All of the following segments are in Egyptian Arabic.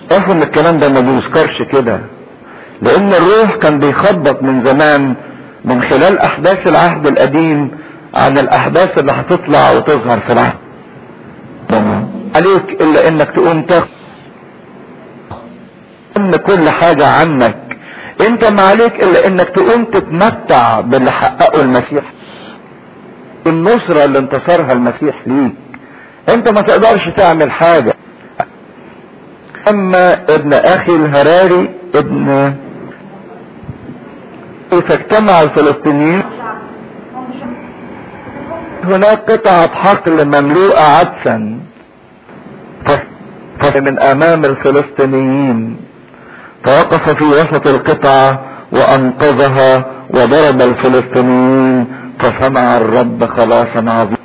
عرفوا ان الكلام ده ما بيذكرش كده لان الروح كان بيخبط من زمان من خلال احداث العهد القديم عن الاحداث اللي هتطلع وتظهر في العهد عليك الا انك تقوم تاخد ان كل حاجة عنك انت ما عليك الا انك تقوم تتمتع باللي حققه المسيح النصرة اللي انتصرها المسيح ليك انت ما تقدرش تعمل حاجة اما ابن اخي الهراري ابن فاجتمع الفلسطينيين هناك قطعة حقل مملوءة عدسا من امام الفلسطينيين فوقف في وسط القطعة وانقذها وضرب الفلسطينيين فسمع الرب خلاصا عظيما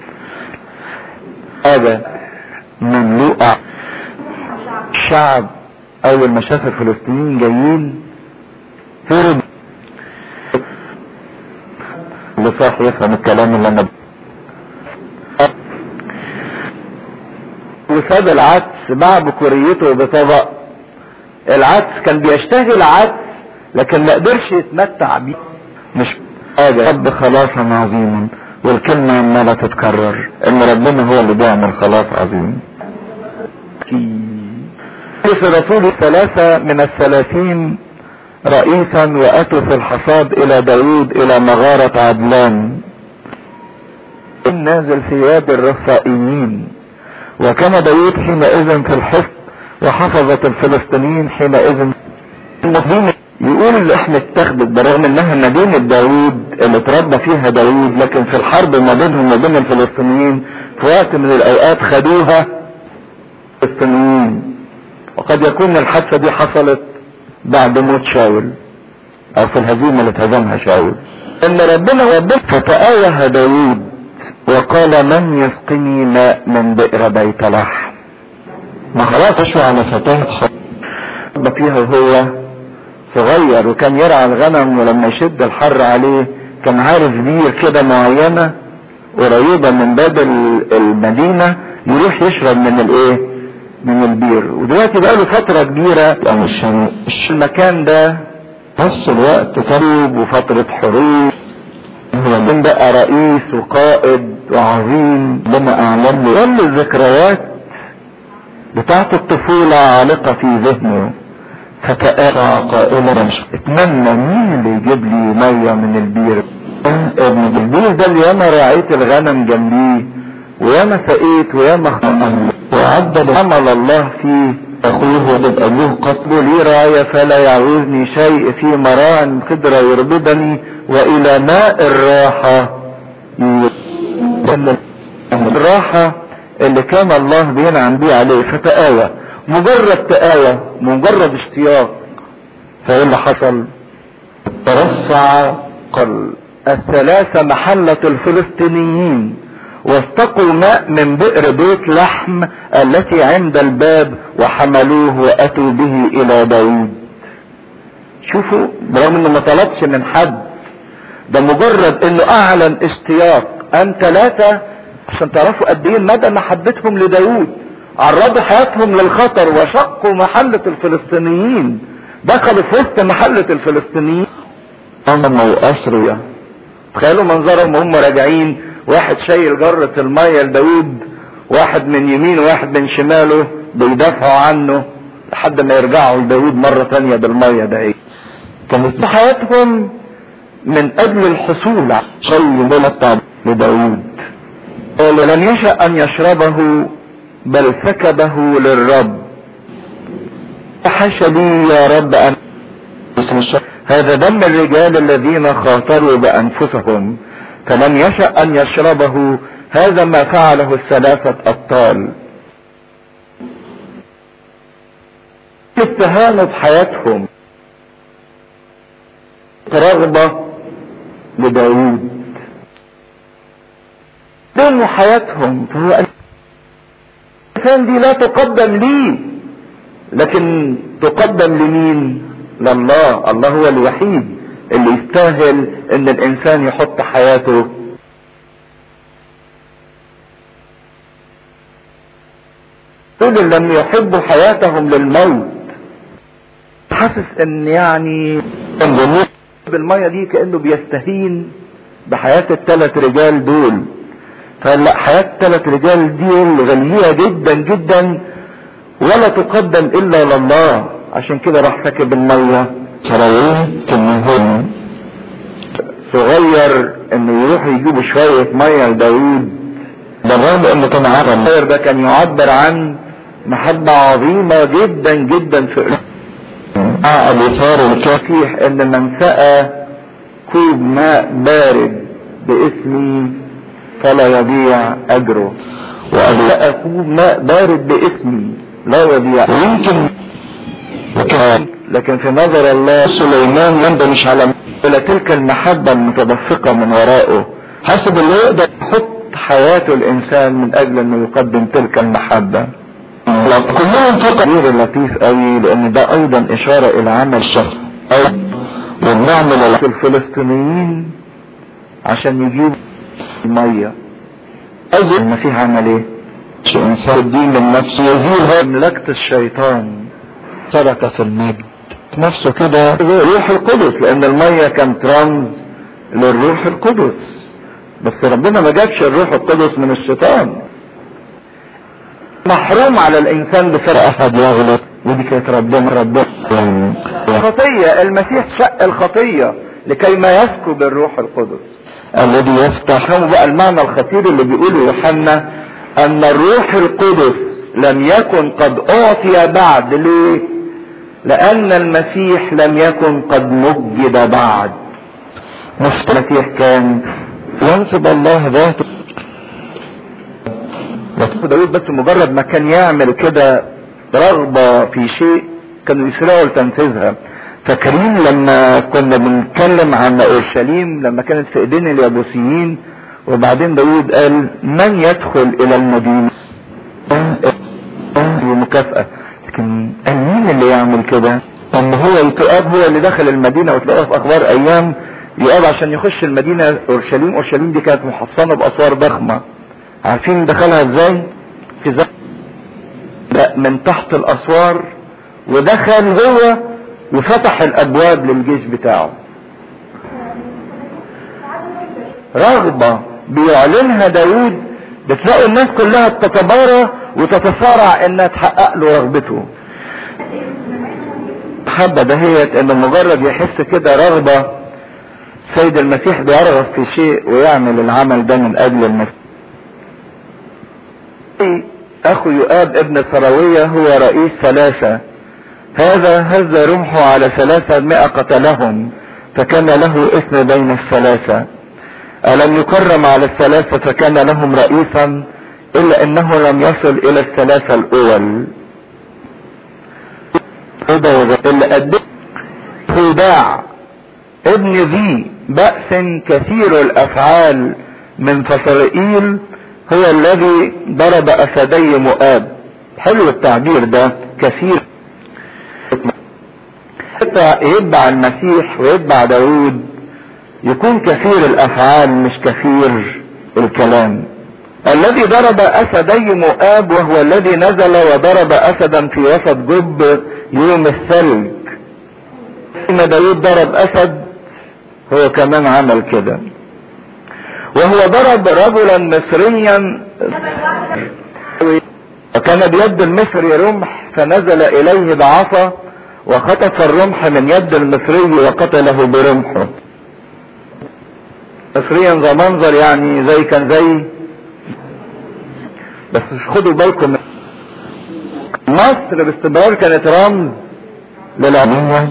هذا مملوءة الشعب اول ما شاف الفلسطينيين جايين هرب اللي صح يفهم الكلام اللي انا وساب العدس باع بكوريته بطبق العدس كان بيشتهي العدس لكن ما قدرش يتمتع بيه مش حاجة رب خلاصا عظيما والكلمة عمالة تتكرر ان ربنا هو اللي بيعمل خلاص عظيم في رسول ثلاثة من الثلاثين رئيسا واتوا في الحصاد الى داود الى مغارة عدلان نازل في وادي الرفائيين وكان داود حينئذ في الحصن وحفظت الفلسطينيين حينئذ المسلمين يقول احنا اتخذت برغم انها مدينة داود اللي اتربى فيها داود لكن في الحرب ما بينهم وما بين الفلسطينيين في وقت من الاوقات خدوها الفلسطينيين وقد يكون الحادثة دي حصلت بعد موت شاول او في الهزيمة اللي اتهزمها شاول ان ربنا ربنا فتآوه داود وقال من يسقني ماء من بئر بيت لحم ما خلاص اشوى على فتاة فيها وهو صغير وكان يرعى الغنم ولما يشد الحر عليه كان عارف بير كده معينة قريبة من باب المدينة يروح يشرب من الايه من البير ودلوقتي بقى له فترة كبيرة يعني المكان ده نفس الوقت تروب وفترة حروب هو بقى رئيس وقائد وعظيم لما اعلم له كل الذكريات بتاعت الطفولة عالقة في ذهنه فتأرى قائلا اتمنى مين اللي يجيب لي مية من البير ابن البير ده اللي ياما رعيت الغنم جنبيه وياما سقيت وياما خمم وعدل عمل الله فيه اخوه وتبقى له قتله لي راية فلا يعوزني شيء في مراع قدر يربدني والى ماء الراحة الراحة اللي كان الله بينعم بيه عليه فتآوى مجرد تآوى مجرد اشتياق فايه اللي حصل ترفع قل الثلاثة محلة الفلسطينيين واستقوا ماء من بئر بيت لحم التي عند الباب وحملوه واتوا به الى داود شوفوا برغم انه ما طلبش من حد ده مجرد انه اعلن اشتياق ان ثلاثة عشان تعرفوا قد ايه مدى محبتهم لداود عرضوا حياتهم للخطر وشقوا محلة الفلسطينيين دخلوا في وسط محلة الفلسطينيين امنوا واسرية تخيلوا منظرهم وهم راجعين واحد شايل جرة المية لداود واحد من يمين وواحد من شماله بيدافعوا عنه لحد ما يرجعوا لداود مرة تانية بالمية ده ايه كانت حياتهم من اجل الحصول على شيء ملطع لداود قال لم يشأ ان يشربه بل سكبه للرب حش لي يا رب ان هذا دم الرجال الذين خاطروا بانفسهم فلم يشأ ان يشربه هذا ما فعله الثلاثة ابطال استهانوا بحياتهم رغبة لداود دينوا حياتهم فهو الانسان دي لا تقدم لي لكن تقدم لمين لله الله هو الوحيد اللي يستاهل ان الانسان يحط حياته دول لم يحبوا حياتهم للموت حاسس ان يعني بالمية دي كأنه بيستهين بحياة الثلاث رجال دول فلا حياة الثلاث رجال دي غالية جدا جدا ولا تقدم الا لله عشان كده راح سكب المية سراويه كمهن صغير انه يروح يجيب شوية مية لداوود بالرغم انه كان عرم الصغير ده كان يعبر عن محبة عظيمة جدا جدا في قلوب مع الاثار الكافي المسيح ان من سقى كوب ماء بارد باسمي فلا يضيع اجره وأبي سقى كوب ماء بارد باسمي لا يضيع ويمكن وكان لكن في نظر الله سليمان يندمش على الى تلك المحبة المتدفقة من ورائه حسب اللي يقدر يحط حياته الانسان من اجل انه يقدم تلك المحبة كلهم فقط تغيير لطيف قوي لان ده ايضا اشارة الى عمل الشخص او والنعمل في الفلسطينيين عشان يجيبوا المية أجل المسيح عمل ايه انسان الدين للنفس يزيل هذا مملكة الشيطان ترك في المجد نفسه كده روح القدس لان المية كانت رمز للروح القدس بس ربنا ما جابش الروح القدس من الشيطان محروم على الانسان بفرق احد يغلط ودي كانت ربنا ربنا الخطية المسيح شق الخطية لكي ما يسكب الروح القدس الذي يفتح فهموا بقى المعنى الخطير اللي بيقوله يوحنا ان الروح القدس لم يكن قد اعطي بعد ليه لان المسيح لم يكن قد مجد بعد مفتح المسيح كان ينصب الله ذاته داود بس مجرد ما كان يعمل كده رغبة في شيء كانوا يسرعوا لتنفيذها فاكرين لما كنا بنتكلم عن اورشليم لما كانت في ايدين اليابوسيين وبعدين داود قال من يدخل الى المدينة مكافأة لكن قال مين اللي يعمل كده ان هو يتقاب هو اللي دخل المدينة وتلاقوها في اخبار ايام يقاب عشان يخش المدينة اورشليم اورشليم دي كانت محصنة باسوار ضخمة عارفين دخلها ازاي في زي لا من تحت الاسوار ودخل هو وفتح الابواب للجيش بتاعه رغبة بيعلنها داود بتلاقوا الناس كلها بتتبارى وتتصارع انها تحقق له رغبته حبة دهيت انه مجرد يحس كده رغبة سيد المسيح بيرغب في شيء ويعمل العمل ده من اجل المسيح اخو يؤاب ابن سراوية هو رئيس ثلاثة هذا هز رمحه على ثلاثة مئة قتلهم فكان له اسم بين الثلاثة ألم يكرم على الثلاثة فكان لهم رئيسا إلا أنه لم يصل إلى الثلاثة الأول اللي قدم خداع ابن ذي بأس كثير الأفعال من فصرائيل هو الذي ضرب أسدي مؤاب حلو التعبير ده كثير حتى يتبع المسيح ويتبع داود يكون كثير الافعال مش كثير الكلام الذي ضرب اسدي مؤاب وهو الذي نزل وضرب اسدا في وسط جب يوم الثلج ان داود ضرب اسد هو كمان عمل كده وهو ضرب رجلا مصريا وكان بيد المصري رمح فنزل اليه بعصا وخطف الرمح من يد المصري وقتله برمحه مصريا ذا منظر يعني زي كان زي بس مش خدوا بالكم مصر باستمرار كانت رمز للعمومة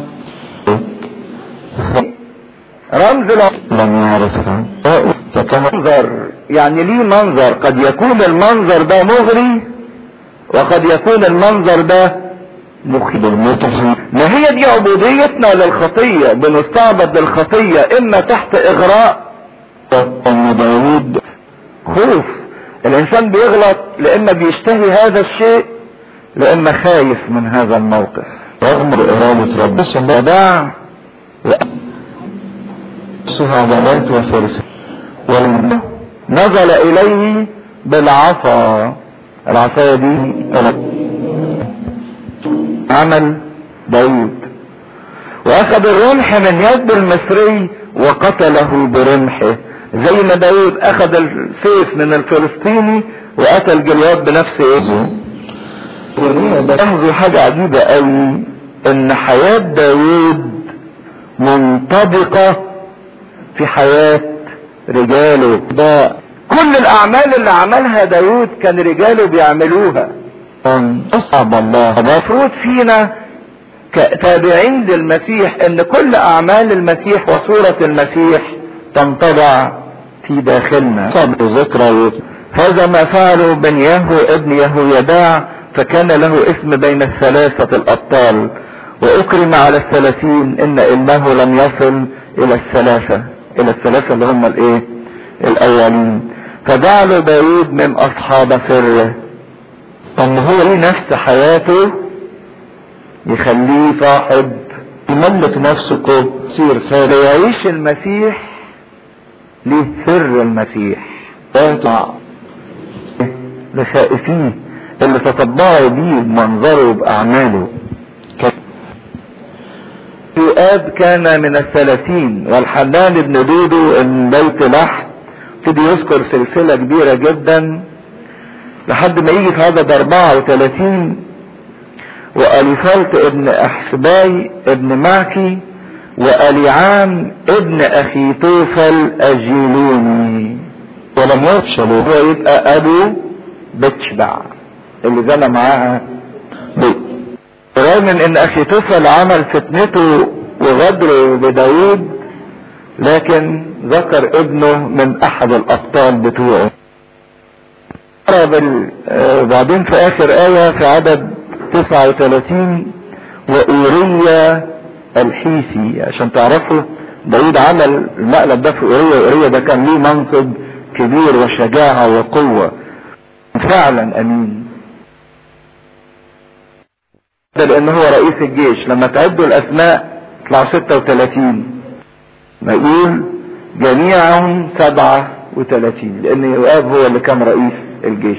رمز لم يعرفها فكان منظر يعني ليه منظر قد يكون المنظر ده مغري وقد يكون المنظر ده مخيب بالمتحف ما هي دي عبوديتنا للخطية بنستعبد للخطية اما تحت اغراء ان داود خوف الانسان بيغلط لإما بيشتهي هذا الشيء لإما خايف من هذا الموقف رغم إرادة رب وداع سها عضلات وفرس والمدى نزل اليه بالعصا العصاية دي عمل داود واخذ الرمح من يد المصري وقتله برمحه زي ما داود اخذ السيف من الفلسطيني وقتل جلياد بنفس ايده لاحظوا حاجة عجيبة قوي ان حياة داود منطبقة في حياة رجاله ده كل الاعمال اللي عملها داود كان رجاله بيعملوها اصعب الله المفروض فينا كتابعين للمسيح ان كل اعمال المسيح وصورة المسيح تنطبع في داخلنا صبر ذكرى هذا ما فعله بنياهو ابن يهويداع فكان له اسم بين الثلاثة الابطال واكرم على الثلاثين ان انه لم يصل الى الثلاثة الى الثلاثة اللي هم الايه الاولين فجعلوا داود من اصحاب سره ان هو ليه نفس حياته يخليه صاحب يملك نفسه كده سير خير يعيش المسيح ليه سر المسيح لخائفيه اللي تطبعوا بيه بمنظره وبأعماله يؤاب كان من الثلاثين والحنان بن دودو من بيت لحم ابتدي يذكر سلسلة كبيرة جدا لحد ما يجي في عدد 34 وأليفلت ابن أحسباي ابن معكي وأليعام ابن أخي توفل الجيلوني ولم يفشل هو يبقى أبو بتشبع اللي زنى معاها رغم من ان اخي توفل عمل فتنته وغدره بداود لكن ذكر ابنه من احد الابطال بتوعه وبعدين في اخر ايه في عدد 39 وأوريا الحيثي عشان تعرفوا داود عمل المقلب ده في أوريا وأوريا ده كان ليه منصب كبير وشجاعة وقوة فعلا أمين ده لأن هو رئيس الجيش لما تعدوا الأسماء يطلعوا 36 ما يقول جميعهم 37 لأن يؤاب هو اللي كان رئيس الجيش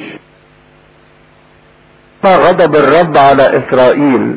غضب الرب على اسرائيل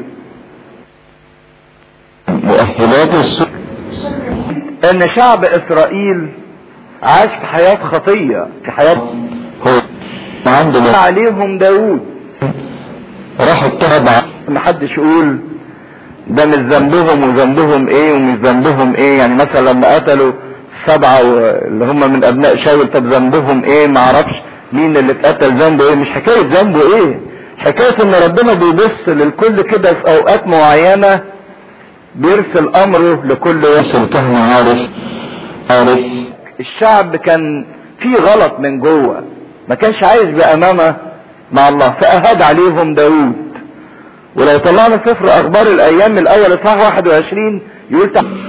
مؤهلات السوء ان شعب اسرائيل عاش في حياة خطية في حياة هو عنده عليهم داود راحوا اتهموا محدش يقول ده مش ذنبهم وذنبهم ايه ومش ذنبهم ايه يعني مثلا لما قتلوا سبعة اللي هم من ابناء شاول طب ذنبهم ايه معرفش مين اللي اتقتل ذنبه ايه مش حكاية ذنبه ايه حكاية ان ربنا بيبص للكل كده في اوقات معينة بيرسل امره لكل يصل كهنة عارف عارف الشعب كان فيه غلط من جوه ما كانش عايش بامانة مع الله فاهاد عليهم داود ولو طلعنا سفر اخبار الايام الاول اصحاح 21 يقول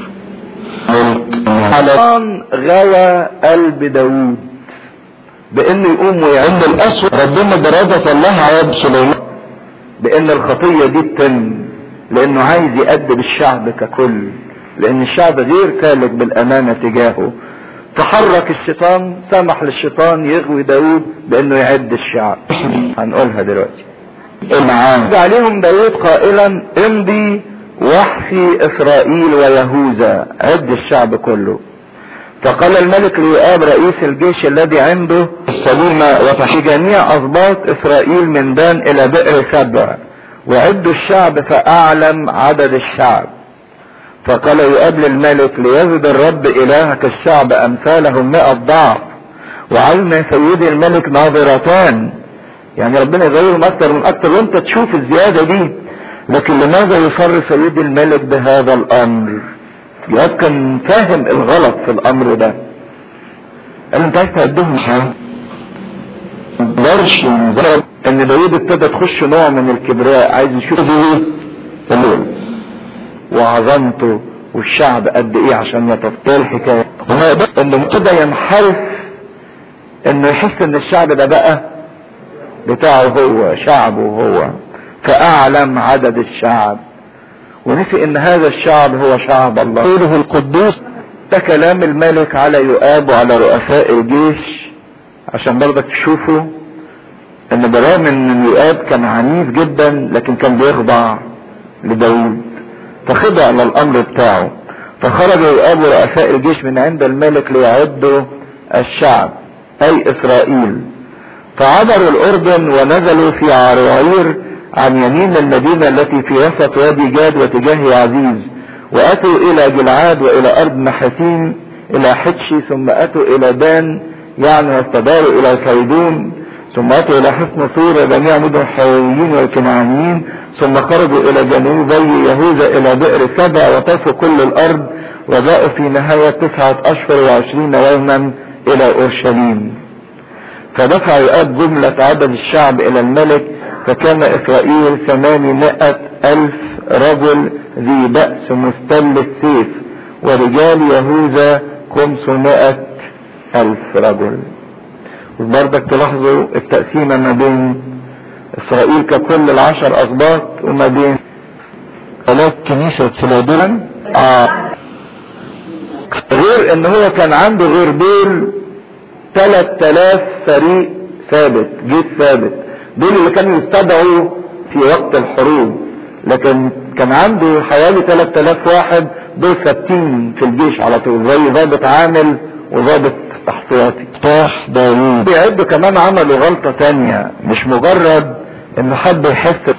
حلقان غوى قلب داود بانه يقوم ويعمل عند الاسود ربنا برادة الله عيب سليمان بان الخطية دي تتم لانه عايز يأدب الشعب ككل لان الشعب غير سالك بالامانة تجاهه تحرك الشيطان سمح للشيطان يغوي داود بانه يعد الشعب هنقولها دلوقتي معاه عليهم داود قائلا امضي واحفي اسرائيل ويهوذا عد الشعب كله فقال الملك ليؤاب رئيس الجيش الذي عنده السليمة وفي جميع اسباط اسرائيل من دان الى بئر سبع وعدوا الشعب فاعلم عدد الشعب فقال يؤاب للملك ليزد الرب الهك الشعب امثالهم مئة ضعف وعلم سيدي الملك ناظرتان يعني ربنا يغيرهم اكتر من اكتر وانت تشوف الزيادة دي لكن لماذا يصر سيدي الملك بهذا الامر يؤاب كان فاهم الغلط في الامر ده قال انت عايز تهدهم حاجة درش ضرب ان داود ابتدى تخش نوع من الكبراء عايز يشوف ايه الليل وعظمته والشعب قد ايه عشان يتفضل الحكاية وما يقدر انه ابتدى ينحرف انه يحس ان الشعب ده بقى بتاعه هو شعبه هو فاعلم عدد الشعب ونسي ان هذا الشعب هو شعب الله خيره القدوس ده كلام الملك على يؤاب وعلى رؤساء الجيش عشان برضك تشوفوا ان برغم ان يؤاب كان عنيف جدا لكن كان بيخضع لداود فخضع للامر بتاعه فخرج يؤاب رؤساء الجيش من عند الملك ليعدوا الشعب اي اسرائيل فعبروا الاردن ونزلوا في عروعير عن يمين المدينة التي في وسط وادي جاد وتجاه عزيز واتوا الى جلعاد والى ارض محاسين الى حتشي ثم اتوا الى دان يعني واستداروا الى صيدون ثم اتوا الى حصن سور جميع مدن الحويين والكنعانيين ثم خرجوا الى جنوبي يهوذا الى بئر سبع وطفوا كل الارض وجاءوا في نهاية تسعة اشهر وعشرين يوما الى اورشليم فدفع يؤاب جملة عدد الشعب الى الملك فكان اسرائيل ثمانمائة الف رجل ذي بأس مستل السيف ورجال يهوذا خمسمائة الف رجل وبرضك تلاحظوا التقسيمة ما بين اسرائيل ككل العشر اسباط وما بين ثلاث كنيسة فيلادلفيا آه. غير ان هو كان عنده غير دول 3000 فريق ثابت جيش ثابت دول اللي كانوا يستدعوا في وقت الحروب لكن كان عنده حوالي 3000 واحد دول ثابتين في الجيش على طول زي ضابط عامل وضابط احتياطي طاح داوود بيعدوا كمان عملوا غلطة تانية مش مجرد انه حد يحس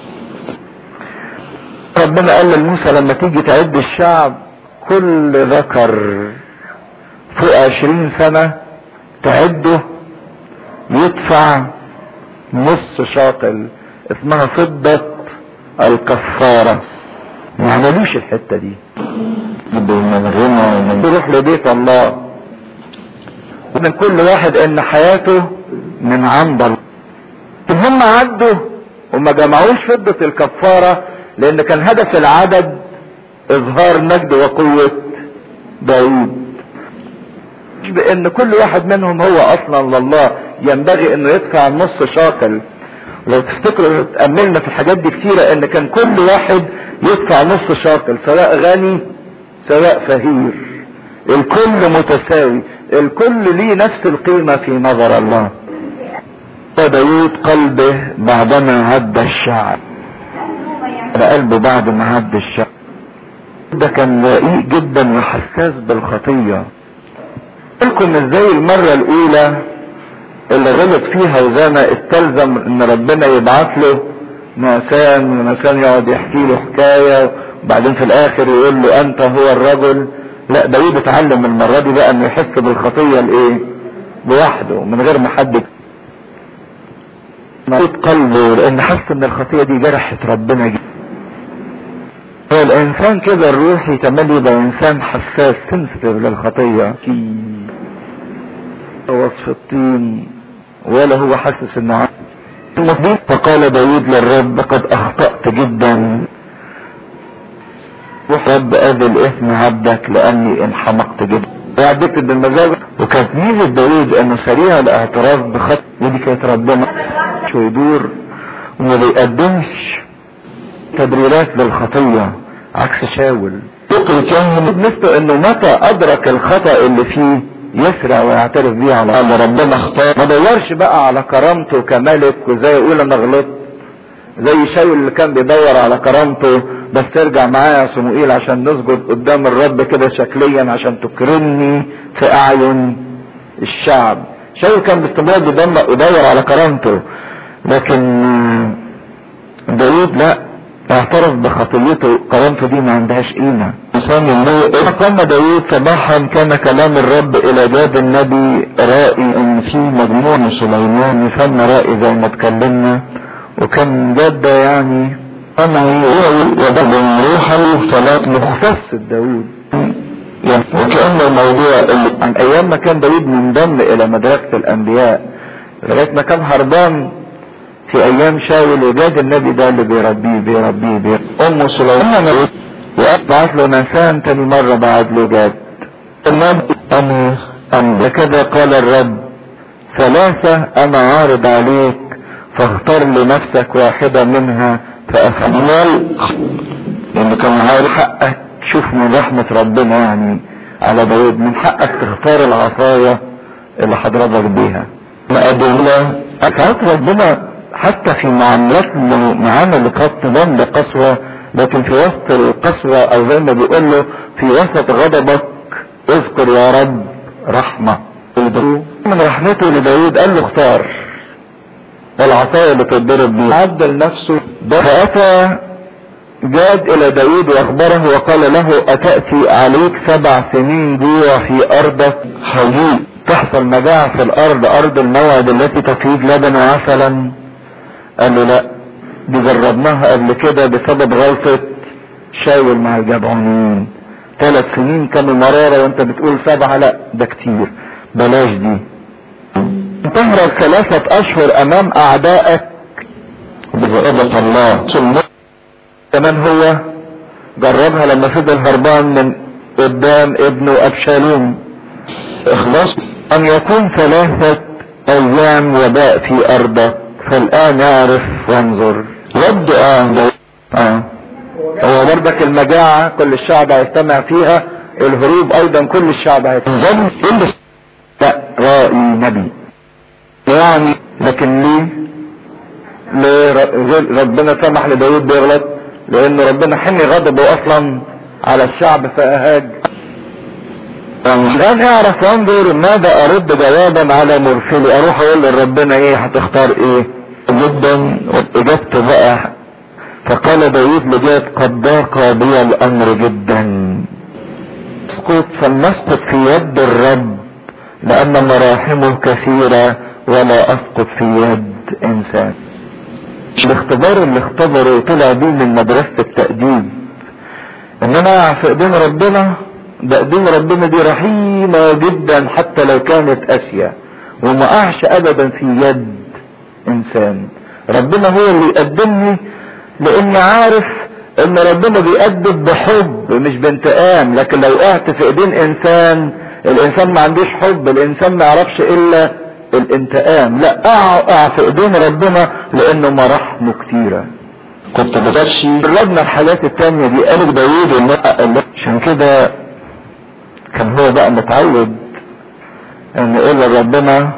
ربنا قال لموسى لما تيجي تعد الشعب كل ذكر فوق عشرين سنة تعده يدفع نص شاطل اسمها فضة الكفارة ما عملوش الحتة دي من غنى ومن تروح لبيت الله من كل واحد ان حياته من عند الله هم عدوا وما جمعوش فضة الكفارة لان كان هدف العدد اظهار مجد وقوة داود مش بان كل واحد منهم هو اصلا لله ينبغي انه يدفع نص شاكل لو تفتكروا تأملنا في الحاجات دي كتيرة ان كان كل واحد يدفع نص شاكل سواء غني سواء فقير الكل متساوي الكل ليه نفس القيمة في نظر الله داوود قلبه بعدما هد الشعب قلبه بعد ما هد الشعب ده كان رقيق جدا وحساس بالخطية لكم ازاي المرة الاولى اللي غلط فيها وزانا استلزم ان ربنا يبعت له ناسان وناسان يقعد يحكي له حكاية وبعدين في الاخر يقول له انت هو الرجل لا داوود اتعلم المرة دي بقى انه يحس بالخطية الايه لوحده من غير ما حد مريض قلبه لان حس ان الخطية دي جرحت ربنا جدا هو الانسان كده الروحي تملي يبقى انسان حساس سنسيتيف للخطية وصف الطين ولا هو حاسس انه المصديق فقال داود للرب قد اخطأت جدا رب اذي الاثم عبدك لاني انحمقت جدا وعدت بالمزاج وكانت ميزة داود انه سريع الاعتراف بخط ودي كانت ربنا شو يدور وما بيقدمش تبريرات للخطية عكس شاول كان مثله انه متى ادرك الخطأ اللي فيه يسرع ويعترف بيه على الله ربنا اختار ما دورش بقى على كرامته كملك وزي يقول انا غلطت زي شاول اللي كان بيدور على كرامته بس ترجع معايا يا صموئيل عشان نسجد قدام الرب كده شكليا عشان تكرمني في اعين الشعب شاول كان باستمرار بيدور على كرامته لكن داود لا اعترف بخطيته كرامته دي ما عندهاش قيمة انسان الله قام داود صباحا كان كلام الرب الى جاد النبي رائي ان في مجموع من سليمان يسمى رائي زي ما اتكلمنا وكان جاد ده يعني انا وبعد روحه صلاة مختص داود وكأن الموضوع اللي عن ايام ما كان داود منضم الى مدرسة الانبياء لغاية ما كان هربان في ايام شاول وجاد النبي ده اللي بيربيه بيربيه بيربيه ام سليمان وابعت له نسان تاني مرة بعد له جاد النبي انا أم كذا قال الرب ثلاثة انا عارض عليك فاختار لنفسك واحدة منها فافعل لانه كان عارف حقك شوف من رحمة ربنا يعني على داود من حقك تختار العصاية اللي هضربك بيها ما ادونا ساعات ربنا حتى في معاملات معانا اللي كانت تبان بقسوة لكن في وسط القسوة او زي ما بيقول له في وسط غضبك اذكر يا رب رحمة من رحمته لداود قال له اختار العصاية اللي تتضرب بيها عدل نفسه فأتى جاد الى داود واخبره وقال له اتأتي عليك سبع سنين جوع في ارضك حقيق تحصل مجاعة في الارض ارض الموعد التي تفيض لبن وعسلا قال له لا دي جربناها قبل كده بسبب غلطة شاول مع الجبعونيين ثلاث سنين كانوا مرارة وانت بتقول سبعة لا ده كتير بلاش دي تهرب ثلاثة اشهر امام اعدائك بإرادة الله كمان هو جربها لما فضل هربان من قدام ابنه ابشالوم اخلاص ان يكون ثلاثة ايام وباء في ارضك فالان يعرف وانظر رد اه اه هو برضك المجاعة كل الشعب هيجتمع فيها الهروب ايضا كل الشعب هيجتمع لا رأي نبي يعني لكن ليه ليه ربنا سمح لداود بيغلط لان ربنا حمي غضبه اصلا على الشعب فاهاج الان اعرف وانظر ماذا ارد جوابا على مرسلي اروح اقول لربنا ايه هتختار ايه جدا اجابته بقى فقال داود لجاد قد ضاق بي الامر جدا اسقط فلنسقط في يد الرب لان مراحمه كثيرة ولا اسقط في يد انسان الاختبار اللي اختبره طلع بيه من مدرسة التأديب ان انا في ايدين ربنا ده ايدين ربنا دي رحيمة جدا حتى لو كانت قاسية وما اقعش ابدا في يد انسان ربنا هو اللي يقدمني لاني عارف ان ربنا بيأدب بحب مش بانتقام لكن لو وقعت في ايدين انسان الانسان ما عندوش حب الانسان ما يعرفش الا الانتقام لا اقع في ايدين ربنا لانه مراحمه كتيرة كنت بغشي جربنا الحالات التانية دي قالوا داوود عشان كده كان هو بقى متعود ان يقول لربنا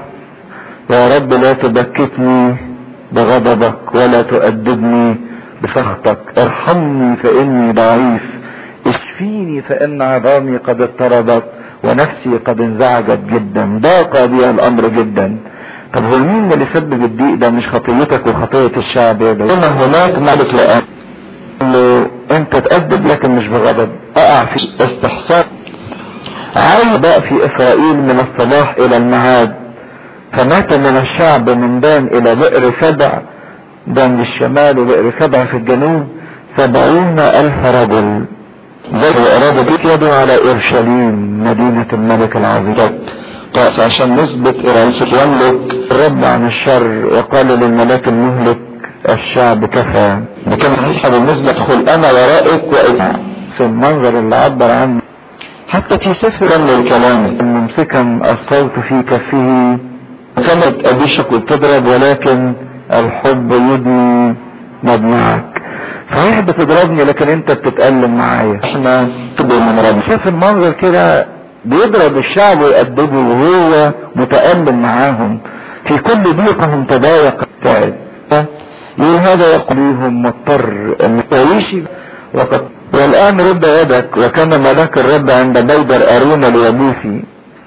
يا رب لا تبكتني بغضبك ولا تؤدبني بسخطك ارحمني فاني ضعيف اشفيني فان عظامي قد اضطربت ونفسي قد انزعجت جدا ضاق بي الامر جدا طب هو مين اللي سبب الضيق ده مش خطيتك وخطية الشعب يا بيه هنا هناك ملك لأ انه انت تأدب لكن مش بغضب اقع في استحسان عايز بقى في اسرائيل من الصباح الى المعاد فمات من الشعب من دان الى بئر سبع دان للشمال وبئر سبع في الجنوب سبعون الف رجل ذكر اراد بيت يده على اورشليم مدينة الملك العظيم قاس عشان نثبت رئيس يملك الرب عن الشر وقال للملاك المهلك الشعب كفى لكن صحيحة بالنسبة تقول انا ورائك وإذا في المنظر اللي عبر عنه حتى في سفر من الكلام ممسكا الصوت في كفه كانت ابيشك وتضرب ولكن الحب يدني مجمعك صحيح بتضربني لكن انت بتتألم معايا احنا تبقى من ربنا شاف المنظر كده بيضرب الشعب ويأدبه وهو متألم معاهم في كل ضيقهم تضايق تعب يقول هذا يقضيهم مضطر ان تعيشي وقد والان رد يدك وكان ملاك الرب عند بيدر ارون اليابوسي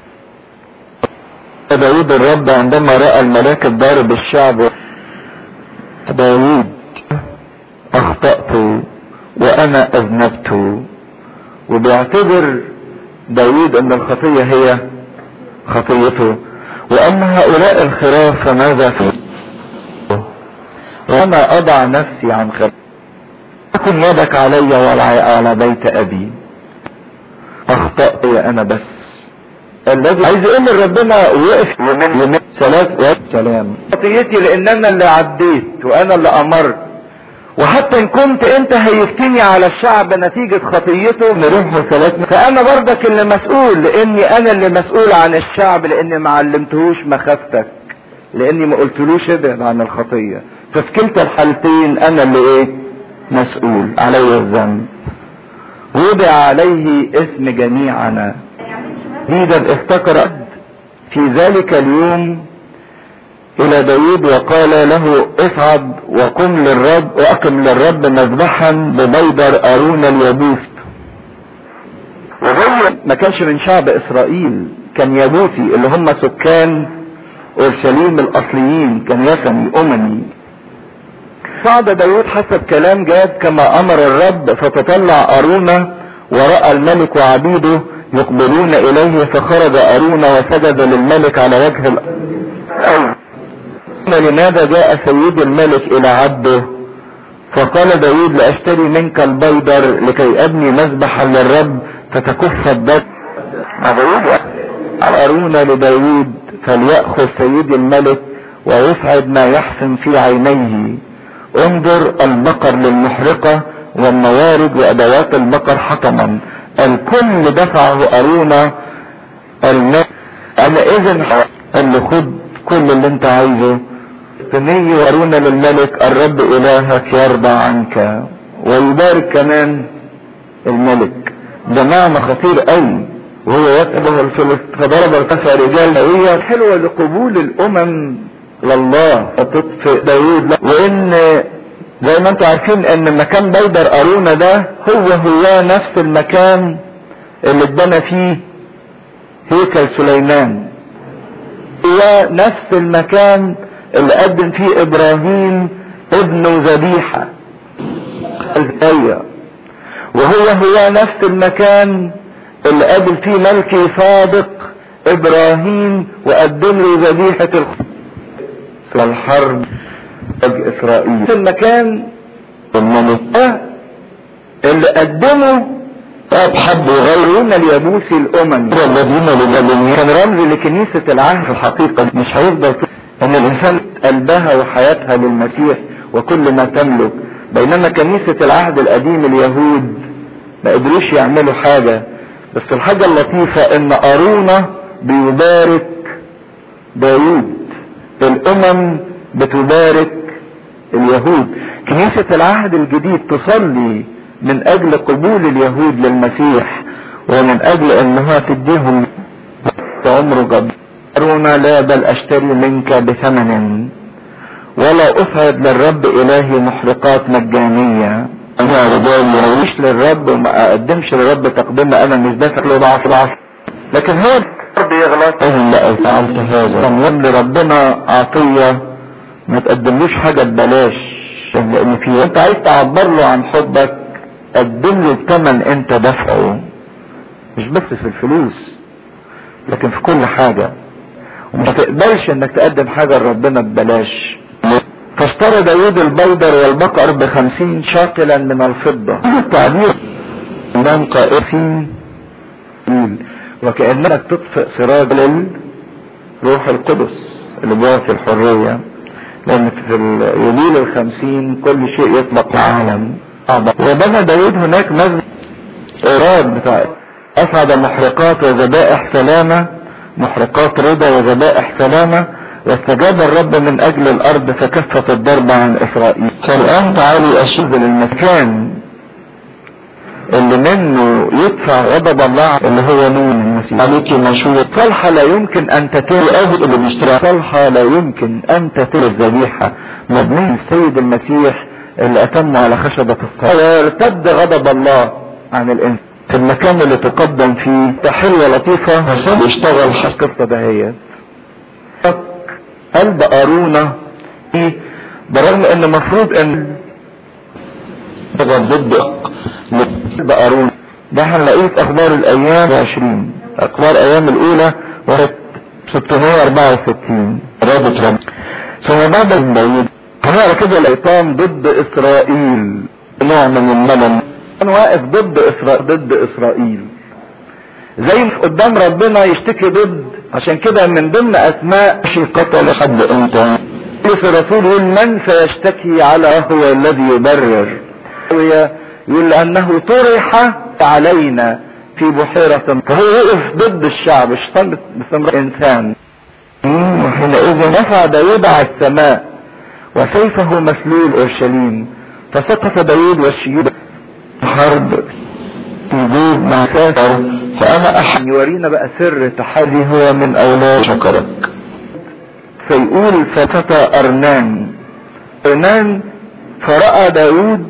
داود الرب عندما رأى الملاك الضارب الشعب داود اخطأت وانا اذنبت وبيعتبر داود ان الخطية هي خطيته وان هؤلاء الخراف فماذا في وانا اضع نفسي عن خير تكن يدك علي وعلى بيت ابي اخطأت يا انا بس الذي عايز يقول لربنا وقف ومن ومن ثلاث سلام خطيتي لان انا اللي عديت وانا اللي امرت وحتى ان كنت انت هيفتني على الشعب نتيجة خطيته نروح ثلاث فانا برضك اللي مسؤول لاني انا اللي مسؤول عن الشعب لاني ما علمتهوش مخافتك لاني ما قلتلوش ابعد عن الخطية ففي كلتا الحالتين انا اللي ايه مسؤول علي الذنب وضع عليه اسم جميعنا اذا افتكر في ذلك اليوم الى داود وقال له اصعد وقم للرب واقم للرب مذبحا ببيدر ارون اليبوس وهو ما كانش من شعب اسرائيل كان يبوسي اللي هم سكان اورشليم الاصليين كان يثني اممي صعد داود حسب كلام جاد كما امر الرب فتطلع ارون ورأى الملك وعبيده يقبلون اليه فخرج ارون وسجد للملك على وجه الارض لماذا جاء سيد الملك الى عبده فقال داود لاشتري منك البيدر لكي ابني مذبحا للرب فتكف الدم ارون لداود فليأخذ سيد الملك ويسعد ما يحسن في عينيه انظر البقر للمحرقة والموارد وادوات البقر حطما الكل دفعه ارونا الماء انا اذن قال له خد كل اللي انت عايزه ثني ورونا للملك الرب الهك يرضى عنك ويبارك كمان الملك ده معنى خطير قوي وهو يتبه الفلسطين فضرب الكفى رجال هي حلوة لقبول الامم لله فتطفئ داود وان زي ما انتم عارفين ان مكان بيدر ارونا ده هو هو نفس المكان اللي اتبنى فيه هيكل سليمان هو نفس المكان اللي قدم فيه ابراهيم ابنه ذبيحة الزكية وهو هو نفس المكان اللي قابل فيه ملكي صادق ابراهيم وقدم له ذبيحة الحرب اسرائيل في المكان الملك اللي قدمه طب حب يغيرون اليابوسي الاممي الذين للمؤمنين كان رمز لكنيسة العهد في الحقيقة مش هيفضل ان الانسان قلبها وحياتها للمسيح وكل ما تملك بينما كنيسة العهد القديم اليهود ما قدروش يعملوا حاجة بس الحاجة اللطيفة ان ارونا بيبارك داوود الامم بتبارك اليهود كنيسة العهد الجديد تصلي من اجل قبول اليهود للمسيح ومن اجل انها تديهم عمر جبار أرونا لا بل أشتري منك بثمن ولا أصعد للرب إلهي محرقات مجانية أنا رجال مش للرب وما أقدمش للرب تقدمة أنا مش دافع له ضعف ضعف لكن هو الرب يغلط إذن لا فعلت هذا طب ربنا عطية ما تقدملوش حاجة ببلاش لأن في أنت عايز تعبر له عن حبك قدم له الثمن أنت دافعه مش بس في الفلوس لكن في كل حاجة وما تقبلش انك تقدم حاجة لربنا ببلاش فاشترى داود البيدر والبقر بخمسين شاقلا من الفضة التعبير من قائفين وكأنك تطفئ سراج روح القدس اللي جوه في الحرية لان في اليوبيل الخمسين كل شيء يطلق العالم وبنى داود هناك مسجد ايراد بتاع اسعد محرقات وذبائح سلامه محرقات رضا وذبائح سلامة واستجاب الرب من اجل الارض فكفت الضرب عن اسرائيل فالان تعالوا اشيد للمكان اللي منه يدفع غضب الله اللي هو نون المسيح عليك مشهور صلحة لا يمكن ان تتر اهل اللي بيشتري صلحة لا يمكن ان تتر الذبيحة مبني السيد المسيح اللي اتم على خشبة الصلاة وارتد غضب الله عن الانسان في المكان اللي تقدم فيه حلوة لطيفة عشان يشتغل القصة دهيت قلب أرونا ايه برغم ان المفروض ان ضد قلب أرونا ده هنلاقيه في اخبار الايام 20 اخبار ايام الاولى وقت 664 رابط رب ثم بعد البعيد هنقرا كده الايتام ضد اسرائيل نوع من الملل كان واقف ضد اسرائيل ضد اسرائيل زي قدام ربنا يشتكي ضد عشان كده من ضمن اسماء شي قتل حد انت في الرسول يقول من سيشتكي على هو الذي يبرر يقول لانه طرح علينا في بحيرة فهو وقف ضد الشعب الشيطان باستمرار انسان وحينئذ نفع داود على السماء وسيفه مسلول اورشليم فسقط داود والشيوب حرب وجود مع كافر فانا احد يورينا بقى سر تحدي هو من اولاد شكرك فيقول ففتى ارنان ارنان فرأى داود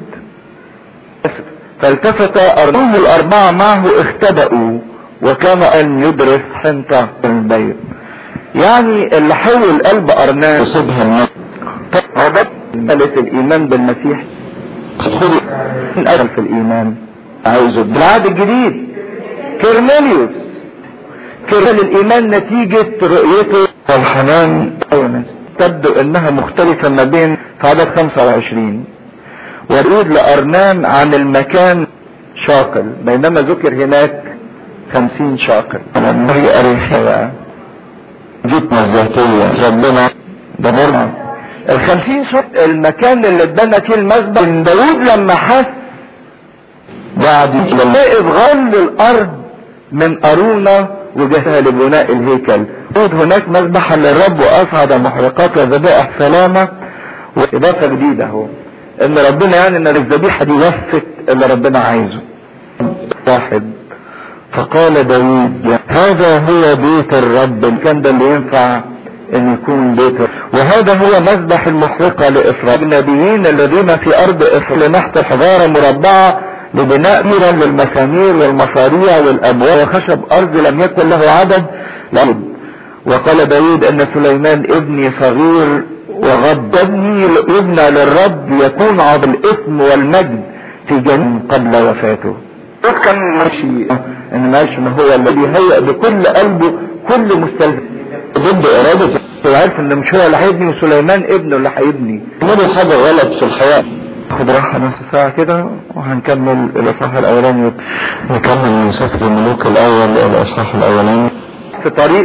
فالتفت ارنوه الاربعة معه اختبأوا وكان ان يدرس حنطة البيت يعني اللي حول قلب ارنان يصيبها النفس مسألة الايمان بالمسيح من اجل في الايمان عايزه بالعهد الجديد كيرنيليوس كيرنيل الايمان نتيجة رؤيته والحنان تبدو انها مختلفة ما بين في عدد 25 ورود لارنان عن المكان شاقل بينما ذكر هناك 50 شاقل الطريقة أريحية جتنا الذاتية ربنا ده برضه الخمسين شاقل المكان اللي اتبنى فيه المسبح إن داود لما حس بعد لما وقف غل الارض من ارونة وجهها لبناء الهيكل يوجد هناك مذبحا للرب واصعد محرقات وذبائح سلامة واضافة جديدة اهو ان ربنا يعني ان الذبيحة دي وفت اللي ربنا عايزه واحد فقال داود هذا هو بيت الرب كان ده اللي ينفع ان يكون بيت وهذا هو مذبح المحرقة لاسرائيل النبيين الذين في ارض اسرائيل نحت حجارة مربعة لبناء ميرا للمسامير والمصاريع والابواب وخشب ارض لم يكن له عدد لابد وقال داود ان سليمان ابني صغير وغض ابني يبنى للرب يكون عض الاسم والمجد في جنة قبل وفاته كان ماشي ان ماشي ان هو الذي هيأ بكل قلبه كل مستلزم ضد ارادته هو عارف ان مش هو اللي هيبني وسليمان ابنه اللي هيبني عملوا حاجة غلط في الحياة خد راحة نص ساعة كده وهنكمل الإصحاح الأولاني نكمل من سفر الملوك الأول الإصحاح الأولاني في طريق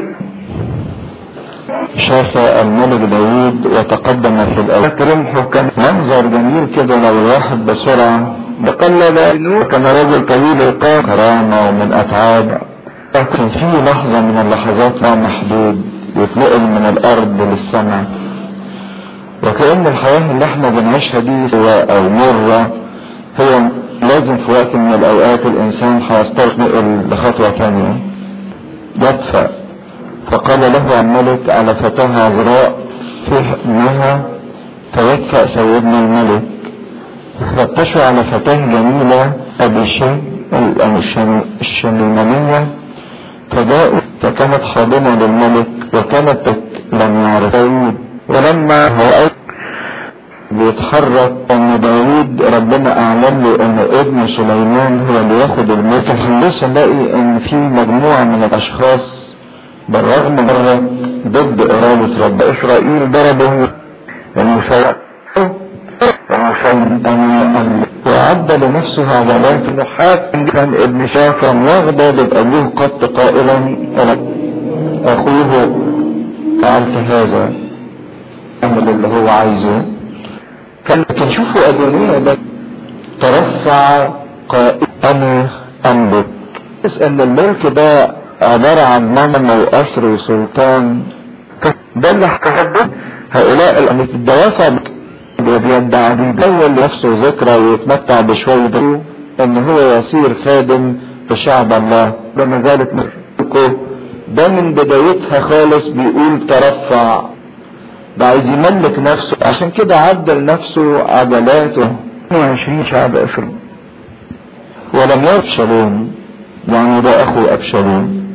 شاف الملك داوود وتقدم في الأول رمحه كان منظر جميل كده لو الواحد بسرعة بقلب نور كان راجل طويل القامة كرامة ومن أتعاب لكن في لحظة من اللحظات لا محدود يتنقل من الأرض للسماء وكأن الحياة اللي احنا بنعيشها دي سواء أو مرة هو لازم في وقت من الأوقات الإنسان هيستنقل لخطوة ثانية يدفع فقال له الملك على فتاة عذراء في ابنها فيدفع سيدنا الملك فتشوا على فتاة جميلة أبي شيء الشميمانية فجاءوا فكانت خادمة للملك وكانت لم يعرف داود ولما هو بيتحرك ان داود ربنا اعلن له ان ابن سليمان هو اللي ياخد الملك هنبص نلاقي ان في مجموعة من الاشخاص بالرغم مرة ضد ارادة رب اسرائيل ضربوا المساواة وعد لنفسه عضلات نحاس كان ابن شافر يغضب ابوه قط قائلا اخوه فعلت هذا اعمل اللي هو عايزه كان كان شوفوا ادونية ده ترفع قائلا انا املك بس ان الملك ده عبارة عن نعمة وقصر وسلطان ده اللي هتحدد هؤلاء اللي الدوافع بيد عبيد اول نفسه ذكرى ويتمتع بشوية ان هو يصير خادم في شعب الله ده ما زالت ملكه ده من بدايتها خالص بيقول ترفع ده عايز يملك نفسه عشان كده عدل نفسه عدلاته 22 شعب اسر ولم يفشلون يعني ده اخو ابشلون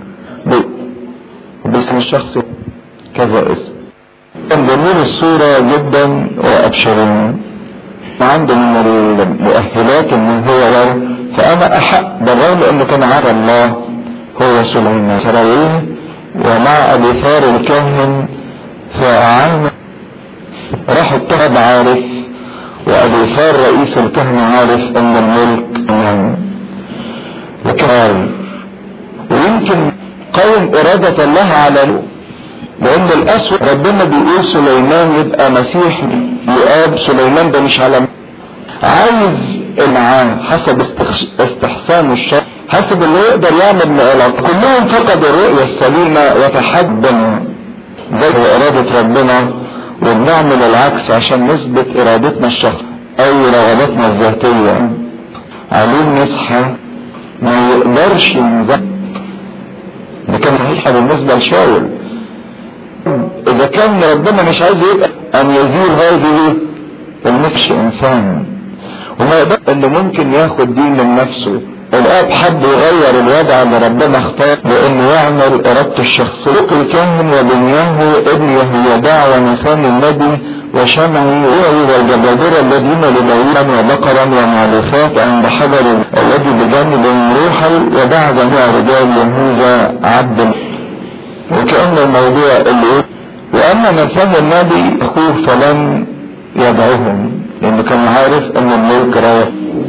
باسم الشخص كذا اسم كان جميل الصورة جدا وابشلون وعنده من المؤهلات ان هو لو فانا احق بالرغم انه كان عارف الله هو سليمان سراويه ومع ابي ثار الكاهن فأعان راح اتهد عارف وابو ثار رئيس الكهنة عارف ان الملك من وكان ويمكن قوم ارادة الله على لان الاسود ربنا بيقول سليمان يبقى مسيح يقاب سليمان ده مش على عايز معاه حسب استحسان الشر حسب اللي يقدر يعمل مقالات كلهم فقدوا الرؤية السليمة وتحدوا زي ارادة ربنا وبنعمل العكس عشان نثبت ارادتنا الشخص او رغباتنا الذاتية عليم نصحى ما يقدرش ينزل ده كان صحيحة بالنسبة لشاول اذا اذا كان ربنا مش عايز يبقى ان يزيل هذه النفس انسان وما يقدر اللي ممكن ياخد دي من نفسه الاب حب يغير الوضع اللي ربنا اختار بانه يعمل ارادته الشخصيه الكاهن وبنياه ابن يهويداع ونسان النبي وشمعي والجبابرة الذين لداوود وبقرا ومعلوفات عند حجر الذي بجانب روحا وبعد مع رجال يهوذا عبد وكأن الموضوع اللي وأما نسان النبي أخوه فلم يدعوهم لأنه كان عارف أن الملك رايح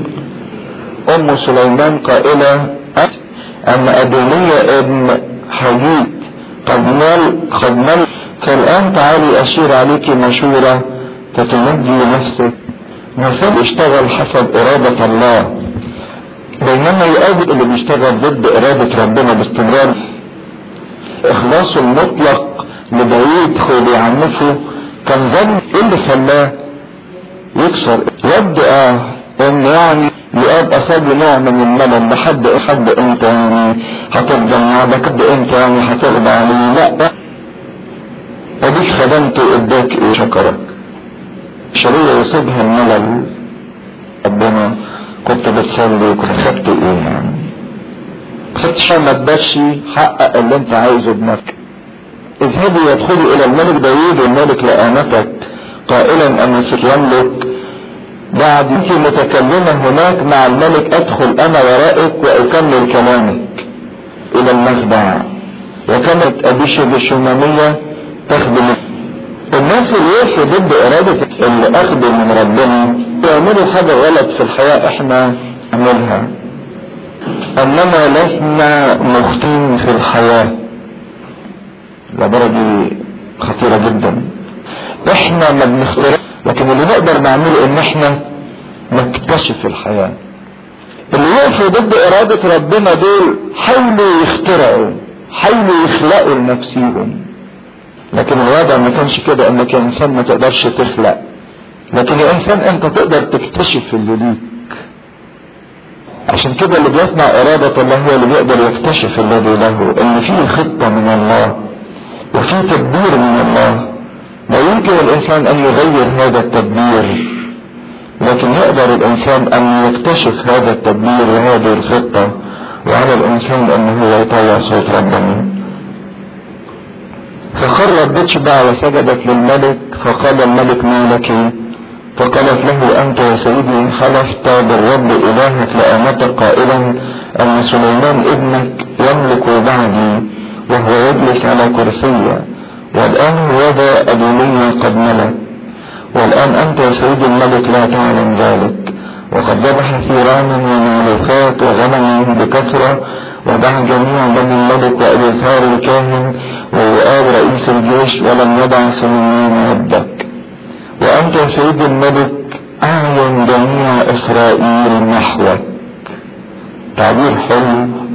ام سليمان قائلة ان ادونية ابن حجيت قد مال قد مال فالان تعالي اشير عليك مشورة تتنجي نفسك نسال اشتغل حسب ارادة الله بينما يقابل اللي بيشتغل ضد ارادة ربنا باستمرار اخلاصه المطلق لداوود خو بيعنفه كان ظن ايه اللي خلاه يكسر يبدو اه ان يعني يقاب اصاب نوع من الملل لحد حد انت يعني هتتجمع لحد انت يعني هتغضى عليه لا اديك خدمته اداك ايه شكرك شرية يصيبها الملل ربنا كنت بتصلي كنت خدت ايه يعني خدتش ما تبش حقق اللي انت عايزه بنفسك اذهبوا يدخلوا الى الملك داوود والملك لآنتك قائلا ان يملك بعد انت متكلمة هناك مع الملك ادخل انا ورائك واكمل كلامك الى المخدع وكانت ابيشة بالشمامية تخدم الناس اللي يقفوا ضد ارادة اللي اخذوا من ربنا يعملوا حاجة غلط في الحياة احنا نعملها اننا لسنا مخطين في الحياة العبارة دي خطيرة جدا احنا ما بنخترع لكن اللي نقدر نعمله ان احنا نكتشف الحياة اللي يقفوا ضد ارادة ربنا دول حاولوا يخترعوا حاولوا يخلقوا لنفسيهم لكن الوضع ما كانش كده انك يا انسان ما تقدرش تخلق لكن يا انسان انت تقدر تكتشف اللي ليك عشان كده اللي بيصنع ارادة الله هو اللي بيقدر يكتشف الذي له ان في خطة من الله وفي تدبير من الله لا يمكن الانسان ان يغير هذا التدبير لكن يقدر الانسان ان يكتشف هذا التدبير وهذه الخطة وعلى الانسان ان هو يطيع صوت ربنا فخرت بتشبع وسجدت للملك فقال الملك ما لك فقالت له انت يا سيدي حلفت بالرب الهك لامتك قائلا ان سليمان ابنك يملك بعدي وهو يجلس على كرسيه والآن هذا أدونية قد ملك والآن أنت يا سيد الملك لا تعلم ذلك وقد ذبح ثيرانا ومعلوفات وغنم بكثرة ودعا جميع بني الملك وأبيثار الكاهن ووآب رئيس الجيش ولم يدع سليمان عبدك وأنت يا سيد الملك أعين جميع إسرائيل نحوك تعبير حلو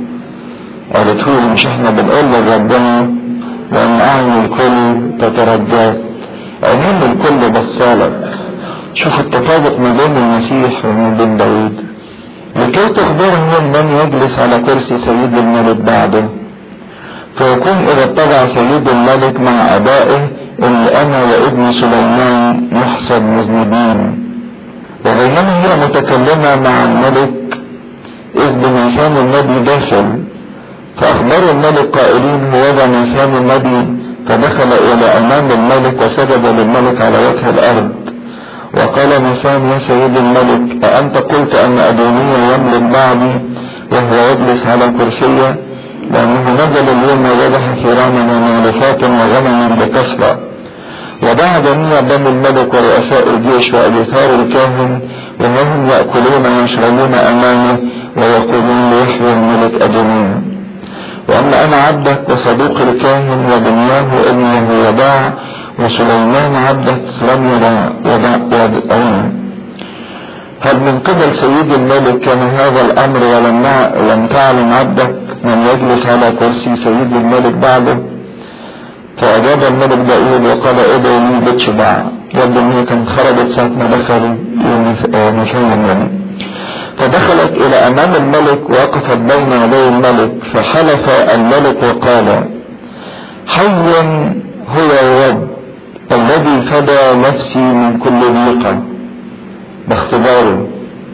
قالته مش احنا بنقول لربنا لأن أعين الكل تترجاك عينين الكل بصالك شوف التطابق ما بين المسيح وما بين داود لكي تخبرهم من يجلس على كرسي سيد الملك بعده فيكون إذا اتبع سيد الملك مع أبائه اللي أنا وابن سليمان نحسب مذنبين وبينما هي متكلمة مع الملك إذ بنيسان النبي داخل فأخبروا الملك قائلين هو نيسان النبي فدخل إلى أمام الملك وسجد للملك على وجه الأرض وقال نيسان يا سيد الملك أأنت قلت أن أدونية يملك بعدي وهو يجلس على كرسية لأنه نزل اليوم وذبح ثيرانا ومعلفات وغنما بكسرة ودعا جميع بني الملك ورؤساء الجيش وأبيثار الكاهن وهم يأكلون ويشربون أمامه ويقولون ليحيى الملك أدونية وأما أنا عبدك وصديق الكاهن وبنياه ابن يهويداع وسليمان عبدك لم يدع يدعون هل من قبل سيد الملك كان هذا الأمر ولم لم تعلم عبدك من يجلس على كرسي سيد الملك بعده فأجاب الملك داود وقال ادعوا لي بتشبع يبدو ان هي كانت خرجت ساعة ما دخل مكان الملك فدخلت الى امام الملك وقفت بين يدي الملك فحلف الملك وقال حي هو الرب الذي فدى نفسي من كل ضيقة باختباره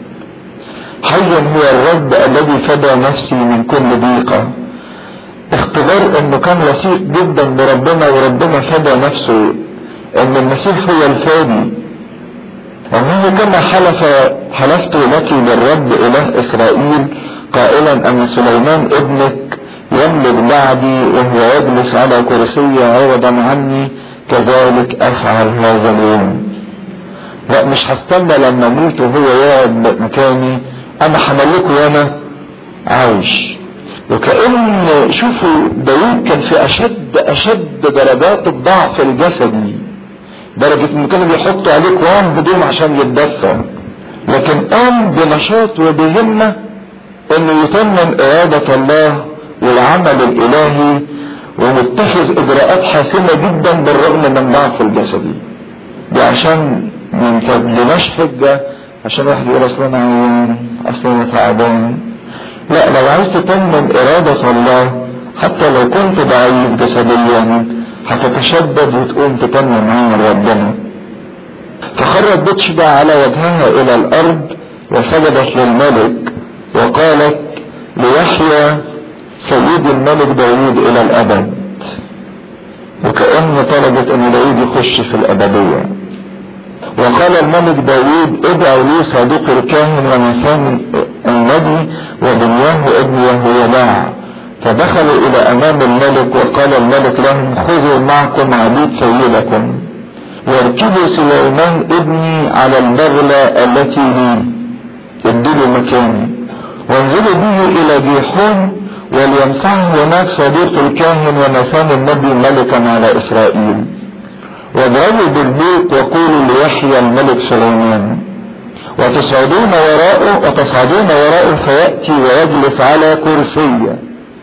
حي هو الرب الذي فدى نفسي من كل ضيقة اختبار انه كان لصيق جدا بربنا وربنا فدى نفسه ان المسيح هو الفادي وهو كما حلف حلفت لك بالرب اله اسرائيل قائلا ان سليمان ابنك يملك بعدي وهو يجلس على كرسي عوضا عني كذلك افعل هذا اليوم لا مش هستنى لما اموت وهو يقعد مكاني انا هملكه وانا عايش وكأن شوفوا داوود كان في اشد اشد درجات الضعف الجسدي درجة انه كانوا بيحطوا عليه قوام هدوم عشان يتدفى لكن قام بنشاط وبهمة انه يتمم ارادة الله والعمل الالهي ومتخذ اجراءات حاسمة جدا بالرغم من ضعف الجسدي دي عشان ما نكدلناش حجة عشان واحد يقول اصل انا عيان اصل انا تعبان لا لو عايز تتمم ارادة الله حتى لو كنت ضعيف جسديا هتتشدد وتقوم تتمم عمل ربنا فخرت بتشبع على وجهها الى الارض وسجدت للملك وقالت ليحيى سيد الملك داوود الى الابد وكأن طلبت ان داوود يخش في الابدية وقال الملك داوود ادعوا لي صادق الكاهن ونسان النبي وبنياه ابن يهويداع فدخلوا الى امام الملك وقال الملك لهم خذوا معكم عبيد سيدكم واركبوا سليمان ابني على البغلة التي لي ادلوا مكاني وانزلوا به الى جيحون وليمسحه هناك صديق الكاهن ونسان النبي ملكا على اسرائيل واضربوا بالبيت وقولوا ليحيى الملك سليمان وتصعدون وراءه وتصعدون وراءه فيأتي ويجلس على كرسيه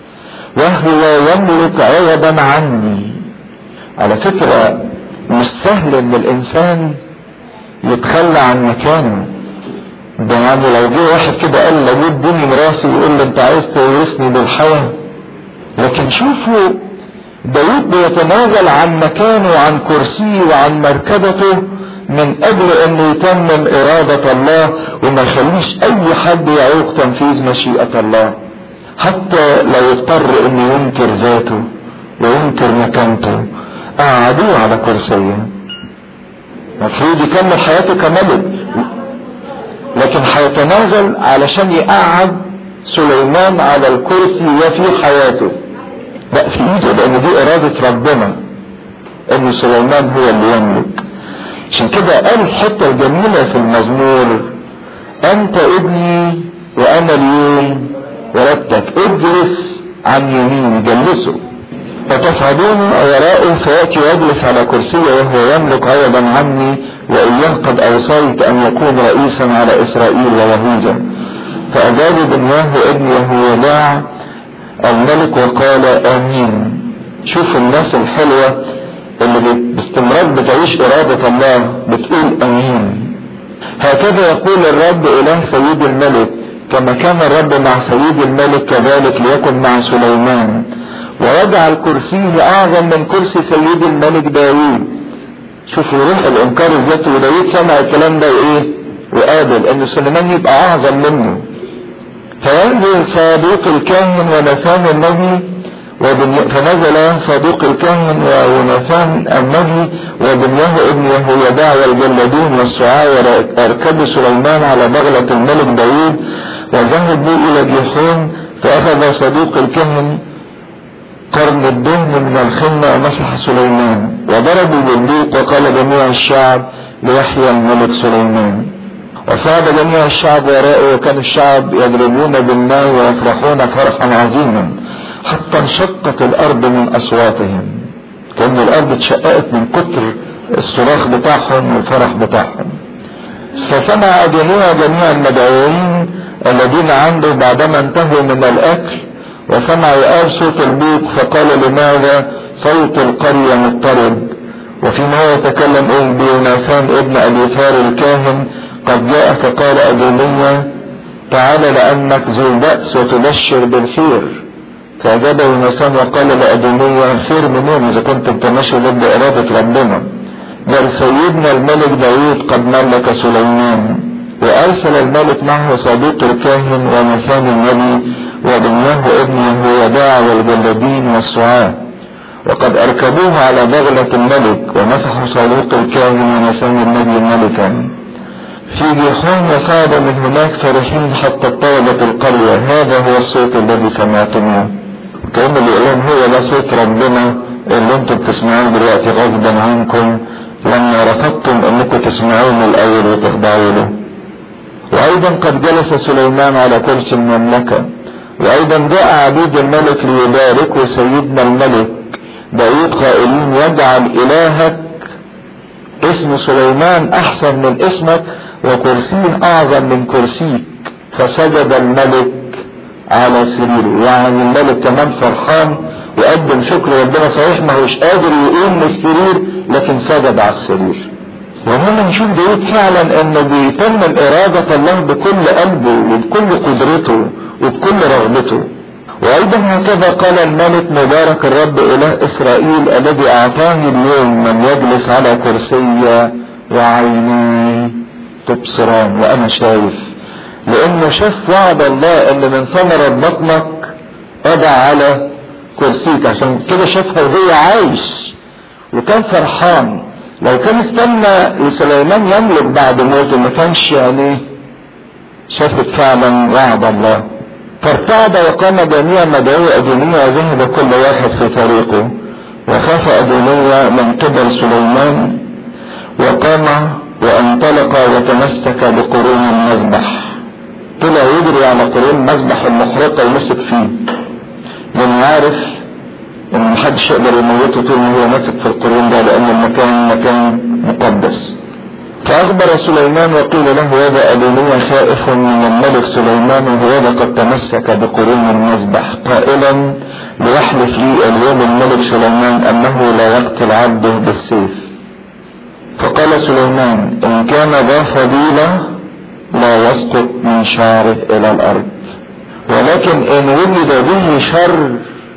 وهو يملك عوضا عني على فكرة مش سهل ان الانسان يتخلى عن مكانه ده يعني لو جه واحد كده قال لو اديني مراسي يقول له انت عايز تورثني بالحياة لكن شوفوا داود بيتنازل عن مكانه وعن كرسيه وعن مركبته من اجل انه يتمم ارادة الله وما يخليش اي حد يعوق تنفيذ مشيئة الله حتى لو اضطر انه ينكر ذاته وينكر مكانته قعدوه على كرسيه المفروض يكمل حياته كملك لكن هيتنازل علشان يقعد سليمان على الكرسي وفي حياته لا في ايده لان دي ارادة ربنا ان سليمان هو اللي يملك عشان كده قال الحتة الجميلة في المزمور انت ابني وانا اليوم ولدتك اجلس عن يميني جلسه فتصعدون وراءه فياتي ويجلس على كرسيه وهو يملك عوضا عني واياه قد اوصيت ان يكون رئيسا على اسرائيل ويهوذا فاجاب بنياه ابن يهوذا الملك وقال امين شوف الناس الحلوة اللي باستمرار بتعيش ارادة الله بتقول امين هكذا يقول الرب اله سيد الملك كما كان الرب مع سيد الملك كذلك ليكن مع سليمان ويجعل كرسيه اعظم من كرسي سيد الملك داوود شوفوا روح الانكار الذاتي وداوود سمع الكلام ده وايه وقابل ان سليمان يبقى اعظم منه فينزل صادوق الكاهن ونسان النبي فنزل صادوق الكاهن ونسان النبي وبنياه ابن يهويداع والجلدون والسعاة واركبوا سليمان على بغلة الملك داوود وذهبوا الى جيحون فاخذ صدوق الكهن قرن الدهن من الخنة ومسح سليمان وضربوا بالبوق وقال جميع الشعب ليحيى الملك سليمان وصعد جميع الشعب وراءه وكان الشعب يضربون بالماء ويفرحون فرحا عظيما حتى انشقت الارض من اصواتهم كان الارض اتشققت من كتر الصراخ بتاعهم والفرح بتاعهم فسمع جميع جميع المدعوين الذين عنده بعدما انتهوا من الاكل وسمع يقال صوت البوق فقال لماذا صوت القرية مضطرب وفيما هو يتكلم ام بيوناثان ابن ابي ثار الكاهن قد جاء فقال ادونية تعال لانك ذو بأس وتبشر بالخير فأجابه ناسان وقال لأدونية خير منين إذا كنت انت ماشي ضد إرادة ربنا بل سيدنا الملك داود قد ملك سليمان وأرسل الملك معه صديق الكاهن ونثان النبي وبنياه ابن يهويداع والجلادين والسعاة وقد أركبوه على بغلة الملك ومسحوا صديق الكاهن ونثان النبي ملكا في جيحون وصعد من هناك فرحين حتى اضطربت القرية هذا هو الصوت الذي سمعتموه كأن اللي يقولون هو ده صوت ربنا اللي انتم بتسمعوه دلوقتي غصبا عنكم لما رفضتم انكم تسمعوه من الاول وتخضعوا له وايضا قد جلس سليمان على كرسي المملكة وايضا جاء عبيد الملك ليباركوا سيدنا الملك داود قائلين يجعل الهك اسم سليمان احسن من اسمك وكرسيه اعظم من كرسيك فسجد الملك على سريره يعني الملك كمان فرحان وقدم شكر ربنا صحيح ما هوش قادر يقوم من السرير لكن سجد على السرير وهنا نشوف داود فعلا انه بيتمم ارادة الله بكل قلبه وبكل قدرته وبكل رغبته وايضا هكذا قال الملك مبارك الرب اله اسرائيل الذي اعطاني اليوم من يجلس على كرسي وعيني تبصران وانا شايف لانه شاف وعد الله ان من ثمرة بطنك اضع على كرسيك عشان كده شافها وهو عايش وكان فرحان لو كان استنى لسليمان يملك بعد موته ما كانش يعني شافت فعلا وعد الله فارتعد وقام جميع مدعو أدونية وذهب كل واحد في طريقه وخاف أدونية من قبل سليمان وقام وانطلق وتمسك بقرون المذبح طلع يجري على قرون المذبح المحرقة ومسك فيه لانه عارف ان محدش يقدر يموته طول ما هو ماسك في القرون ده لان المكان مكان مقدس فاخبر سليمان وقيل له هذا ادونية خائف من الملك سليمان وهذا قد تمسك بقرون المذبح قائلا ليحلف لي اليوم الملك سليمان انه لا يقتل عبده بالسيف فقال سليمان ان كان ذا فضيلة لا يسقط من شعره الى الارض ولكن ان ولد به شر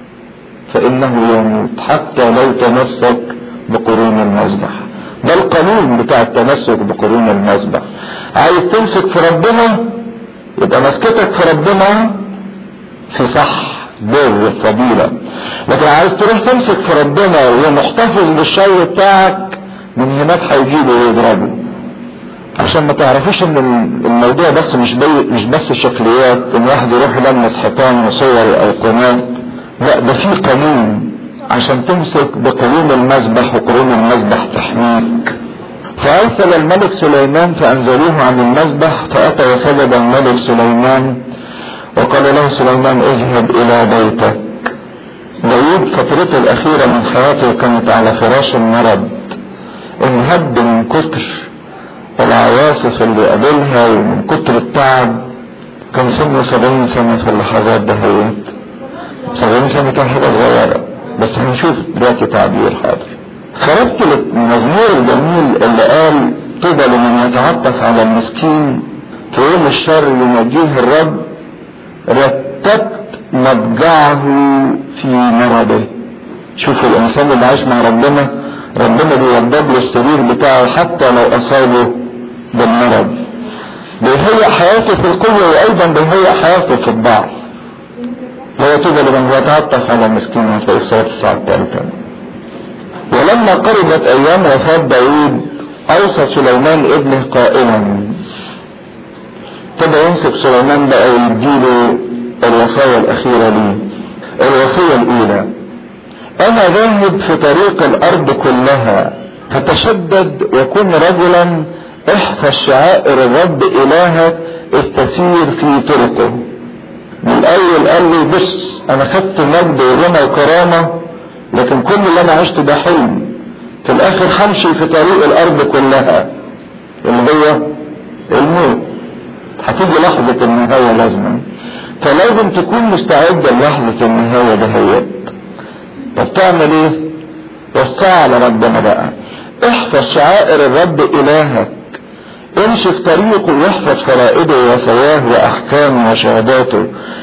فانه يموت حتى لو تمسك بقرون المذبح ده القانون بتاع التمسك بقرون المذبح عايز تمسك في ربنا يبقى مسكتك في ربنا في صح بر فضيلة لكن عايز تروح تمسك في ربنا ومحتفظ بالشر بتاعك من هناك هيجيبه ويضربه عشان ما تعرفوش ان الموضوع بس مش بي مش بس شكليات ان واحد يروح يلمس حيطان وصور او قناه لا ده في قانون عشان تمسك بقرون المذبح وقرون المذبح تحميك فارسل الملك سليمان فانزلوه عن المذبح فاتى وسجد الملك سليمان وقال له سليمان اذهب الى بيتك داود فترته الاخيرة من حياته كانت على فراش المرض انهد من كتر العواصف اللي قابلها ومن كتر التعب كان سنه سبعين سنة في اللحظات دهيت سبعين سنة كان حاجة صغيرة بس هنشوف دلوقتي تعبير حاضر خرجت للمزمور الجميل اللي قال طوبى لمن يتعطف على المسكين في يوم الشر ينجيه الرب رتبت مضجعه في مرضه شوفوا الانسان اللي عايش مع ربنا ربنا بيوضب له السرير بتاعه حتى لو اصابه بالمرض بيهيئ حياته في القوة وايضا بيهيئ حياته في الضعف لا يتوب لمن يتعطف على المسكين هتلاقيه في صلاة الساعة الثالثة ولما قربت ايام وفاة داود اوصى سليمان ابنه قائلا ابتدى يمسك سليمان بقى ويديله الوصايا الاخيرة ليه الوصية الاولى انا ذاهب في طريق الارض كلها فتشدد وكن رجلا احفظ شعائر الرب الهك استسير في طرقه من الاول قال لي بص انا خدت مجد وغنى وكرامة لكن كل اللي انا عشته ده حلم في الاخر همشي في طريق الارض كلها اللي هو الموت هتيجي لحظة النهاية لازما فلازم تكون مستعد للحظة النهاية دهيت طب تعمل ايه وسع على ربنا بقى احفظ شعائر الرب الهك امشي في طريقه واحفظ فرائده ووصاياه واحكامه وشهاداته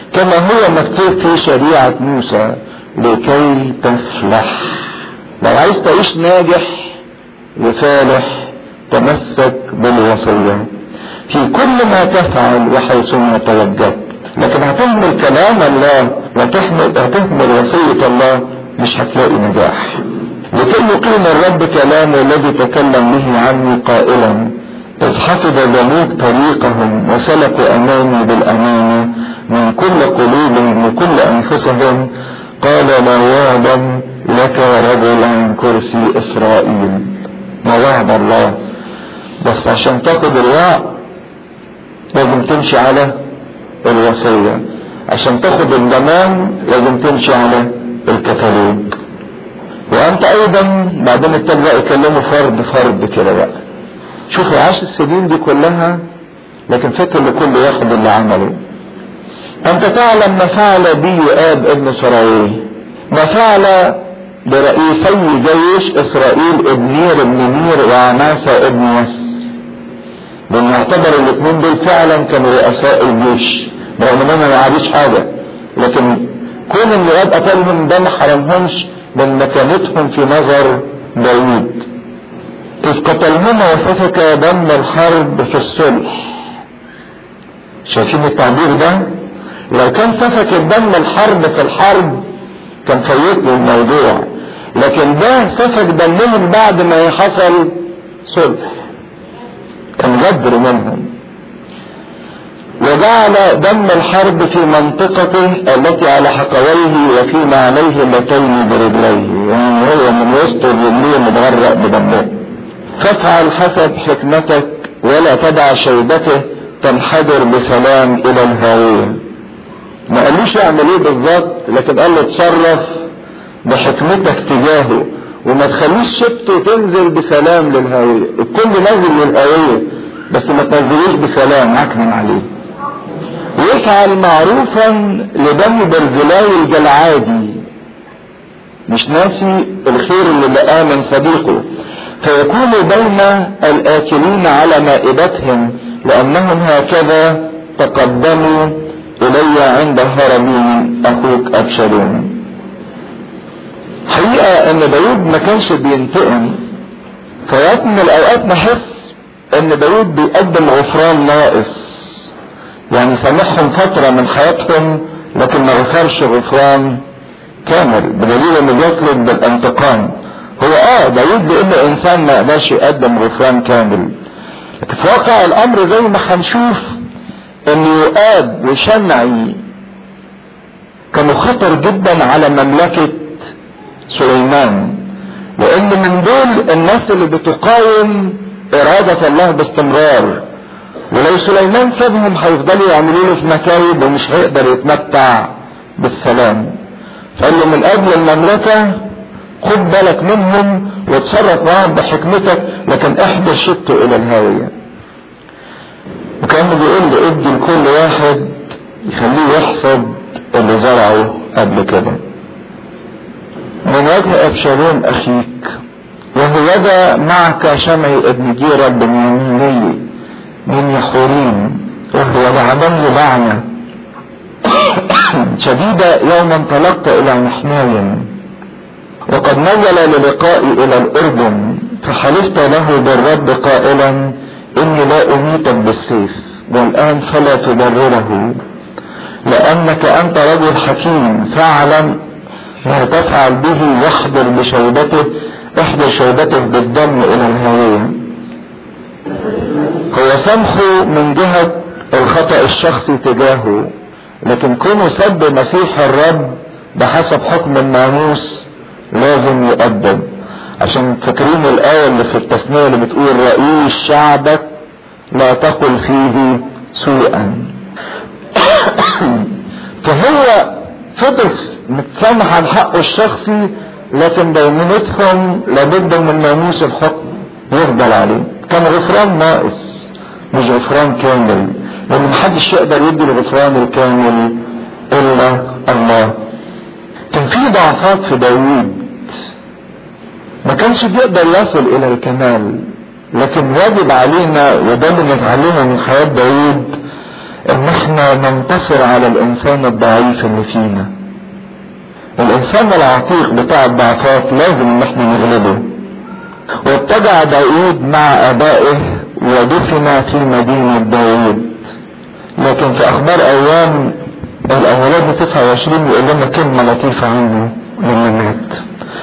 كما هو مكتوب في شريعة موسى لكي تفلح لو عايز تعيش ناجح وفالح تمسك بالوصية في كل ما تفعل وحيثما توجهت لكن هتهمل كلام الله وتهمل هتهمل وصية الله مش هتلاقي نجاح لكي يقيم الرب كلامه الذي تكلم به عني قائلا إذ حفظ ذنوب طريقهم وسلكوا أمامي بالأمانة من كل قلوبهم وكل أنفسهم قال لا وعدا لك رجل عن كرسي إسرائيل ما وعد الله بس عشان تاخد الوعد لازم تمشي على الوصية عشان تاخد الضمان لازم تمشي على الكتالوج وانت ايضا بعدين ابتدى بقى يكلموا فرد فرد كده بقى شوفوا عاش السنين دي كلها لكن فكر لكل واحد اللي عمله انت تعلم ما فعل بي يؤاب ابن سراويه ما فعل برئيسي جيش اسرائيل ابنير ابن نير وعماسة ابن يس لان يعتبر الاثنين دول فعلا كانوا رؤساء الجيش رغم انهم ما عادوش حاجة لكن كون ان يؤاب قتلهم ده ما حرمهمش من مكانتهم في نظر داوود إذ قتلهما وسفك دم الحرب في الصلح شايفين التعبير ده لو كان سفك الدم الحرب في الحرب كان فوت له الموضوع لكن ده سفك دمهم بعد ما حصل صلح كان غدر منهم وجعل دم الحرب في منطقته التي على حقويه وفيما عليه اللتين برجليه يعني هو من وسط الرجلين متغرق بدمه فافعل حسب حكمتك ولا تدع شيبته تنحدر بسلام الى الهاوية ما قالوش يعمل ايه بالظبط لكن قال له اتصرف بحكمتك تجاهه وما تخليش شبته تنزل بسلام للهاوية الكل نازل للهاوية بس ما تنزلوش بسلام عكنا عليه ويفعل معروفا لدم برزلاي الجلعادي مش ناسي الخير اللي لقاه من صديقه فيكون بين الآكلين على مائدتهم لأنهم هكذا تقدموا إلي عند هرمين أخوك أبشالوم حقيقة ان داود ما كانش بينتقم فوقت من الاوقات نحس ان داود بيقدم غفران ناقص يعني سامحهم فترة من حياتهم لكن ما غفرش غفران كامل بدليل انه بيطلب بالانتقام هو اه داود لانه انسان ما يقدرش يقدم غفران كامل لكن في واقع الامر زي ما هنشوف ان يؤاب وشمعي كانوا خطر جدا على مملكة سليمان لان من دول الناس اللي بتقاوم ارادة الله باستمرار ولو سليمان سابهم هيفضلوا يعملوا له في مكايد ومش هيقدر يتمتع بالسلام فقال له من اجل المملكة خد بالك منهم وتصرف معاهم بحكمتك لكن احضر شته الى الهاوية وكان بيقول له ادي لكل واحد يخليه يحصد اللي زرعه قبل كده من وجه ابشالوم اخيك وهو معك شمعي ابن جيرة بن يميني من يحورين وهو لعدم لعنة شديدة يوم انطلقت الى محنايم وقد نزل للقائي الى الاردن فحلفت له بالرب قائلا اني لا اميتك بالسيف والان فلا تبرره لانك انت رجل حكيم فاعلم ما تفعل به واحضر بشوبته احضر شوبته بالدم الى الهوية هو سمحه من جهة الخطأ الشخصي تجاهه لكن كونه سب مسيح الرب بحسب حكم الناموس لازم يؤدب عشان فاكرين الآية اللي في التثنية اللي بتقول رئيس شعبك لا تقل فيه سوءا فهو فضل متسامح عن حقه الشخصي لكن دينونتهم لابد من ناموس الحكم يفضل عليه كان غفران ناقص مش غفران كامل لان محدش يقدر يدي الغفران الكامل الا الله كان في ضعفات في داوود ما كانش بيقدر يصل الى الكمال لكن واجب علينا وده اللي نتعلمه من حياة داوود ان احنا ننتصر على الانسان الضعيف اللي فينا الانسان العتيق بتاع الضعفات لازم ان احنا نغلبه واتبع داود مع ابائه ودفن في مدينة داود لكن في اخبار ايام الاولاد 29 يقول لنا كلمة لطيفة عنه لما مات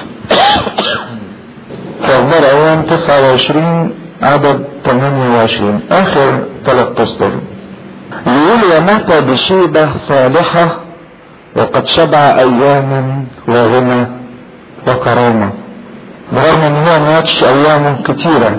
في اخبار ايام 29 عدد 28 اخر ثلاث اسطر يقول ومات بشيبة صالحة وقد شبع اياما وغنى وكرامة برغم ان هو ماتش ايامه كتيرة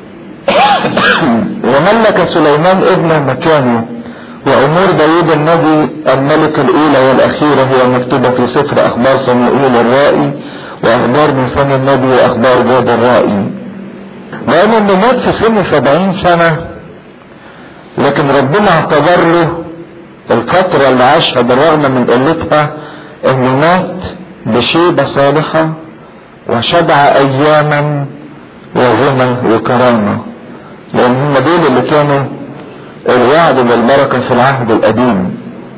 وملك سليمان ابنه مكانه وامور داود النبي الملك الاولى والاخيرة هي مكتوبة في سفر اخبار صموئيل الرائي واخبار نيسان النبي واخبار جاد الرائي لان انه مات في سن سبعين سنة لكن ربنا اعتبر له الفترة اللي عاشها بالرغم من قلتها انه مات بشيبة صالحة وشبع اياما وغنى وكرامة لان هم دول اللي كانوا الوعد بالبركة في العهد القديم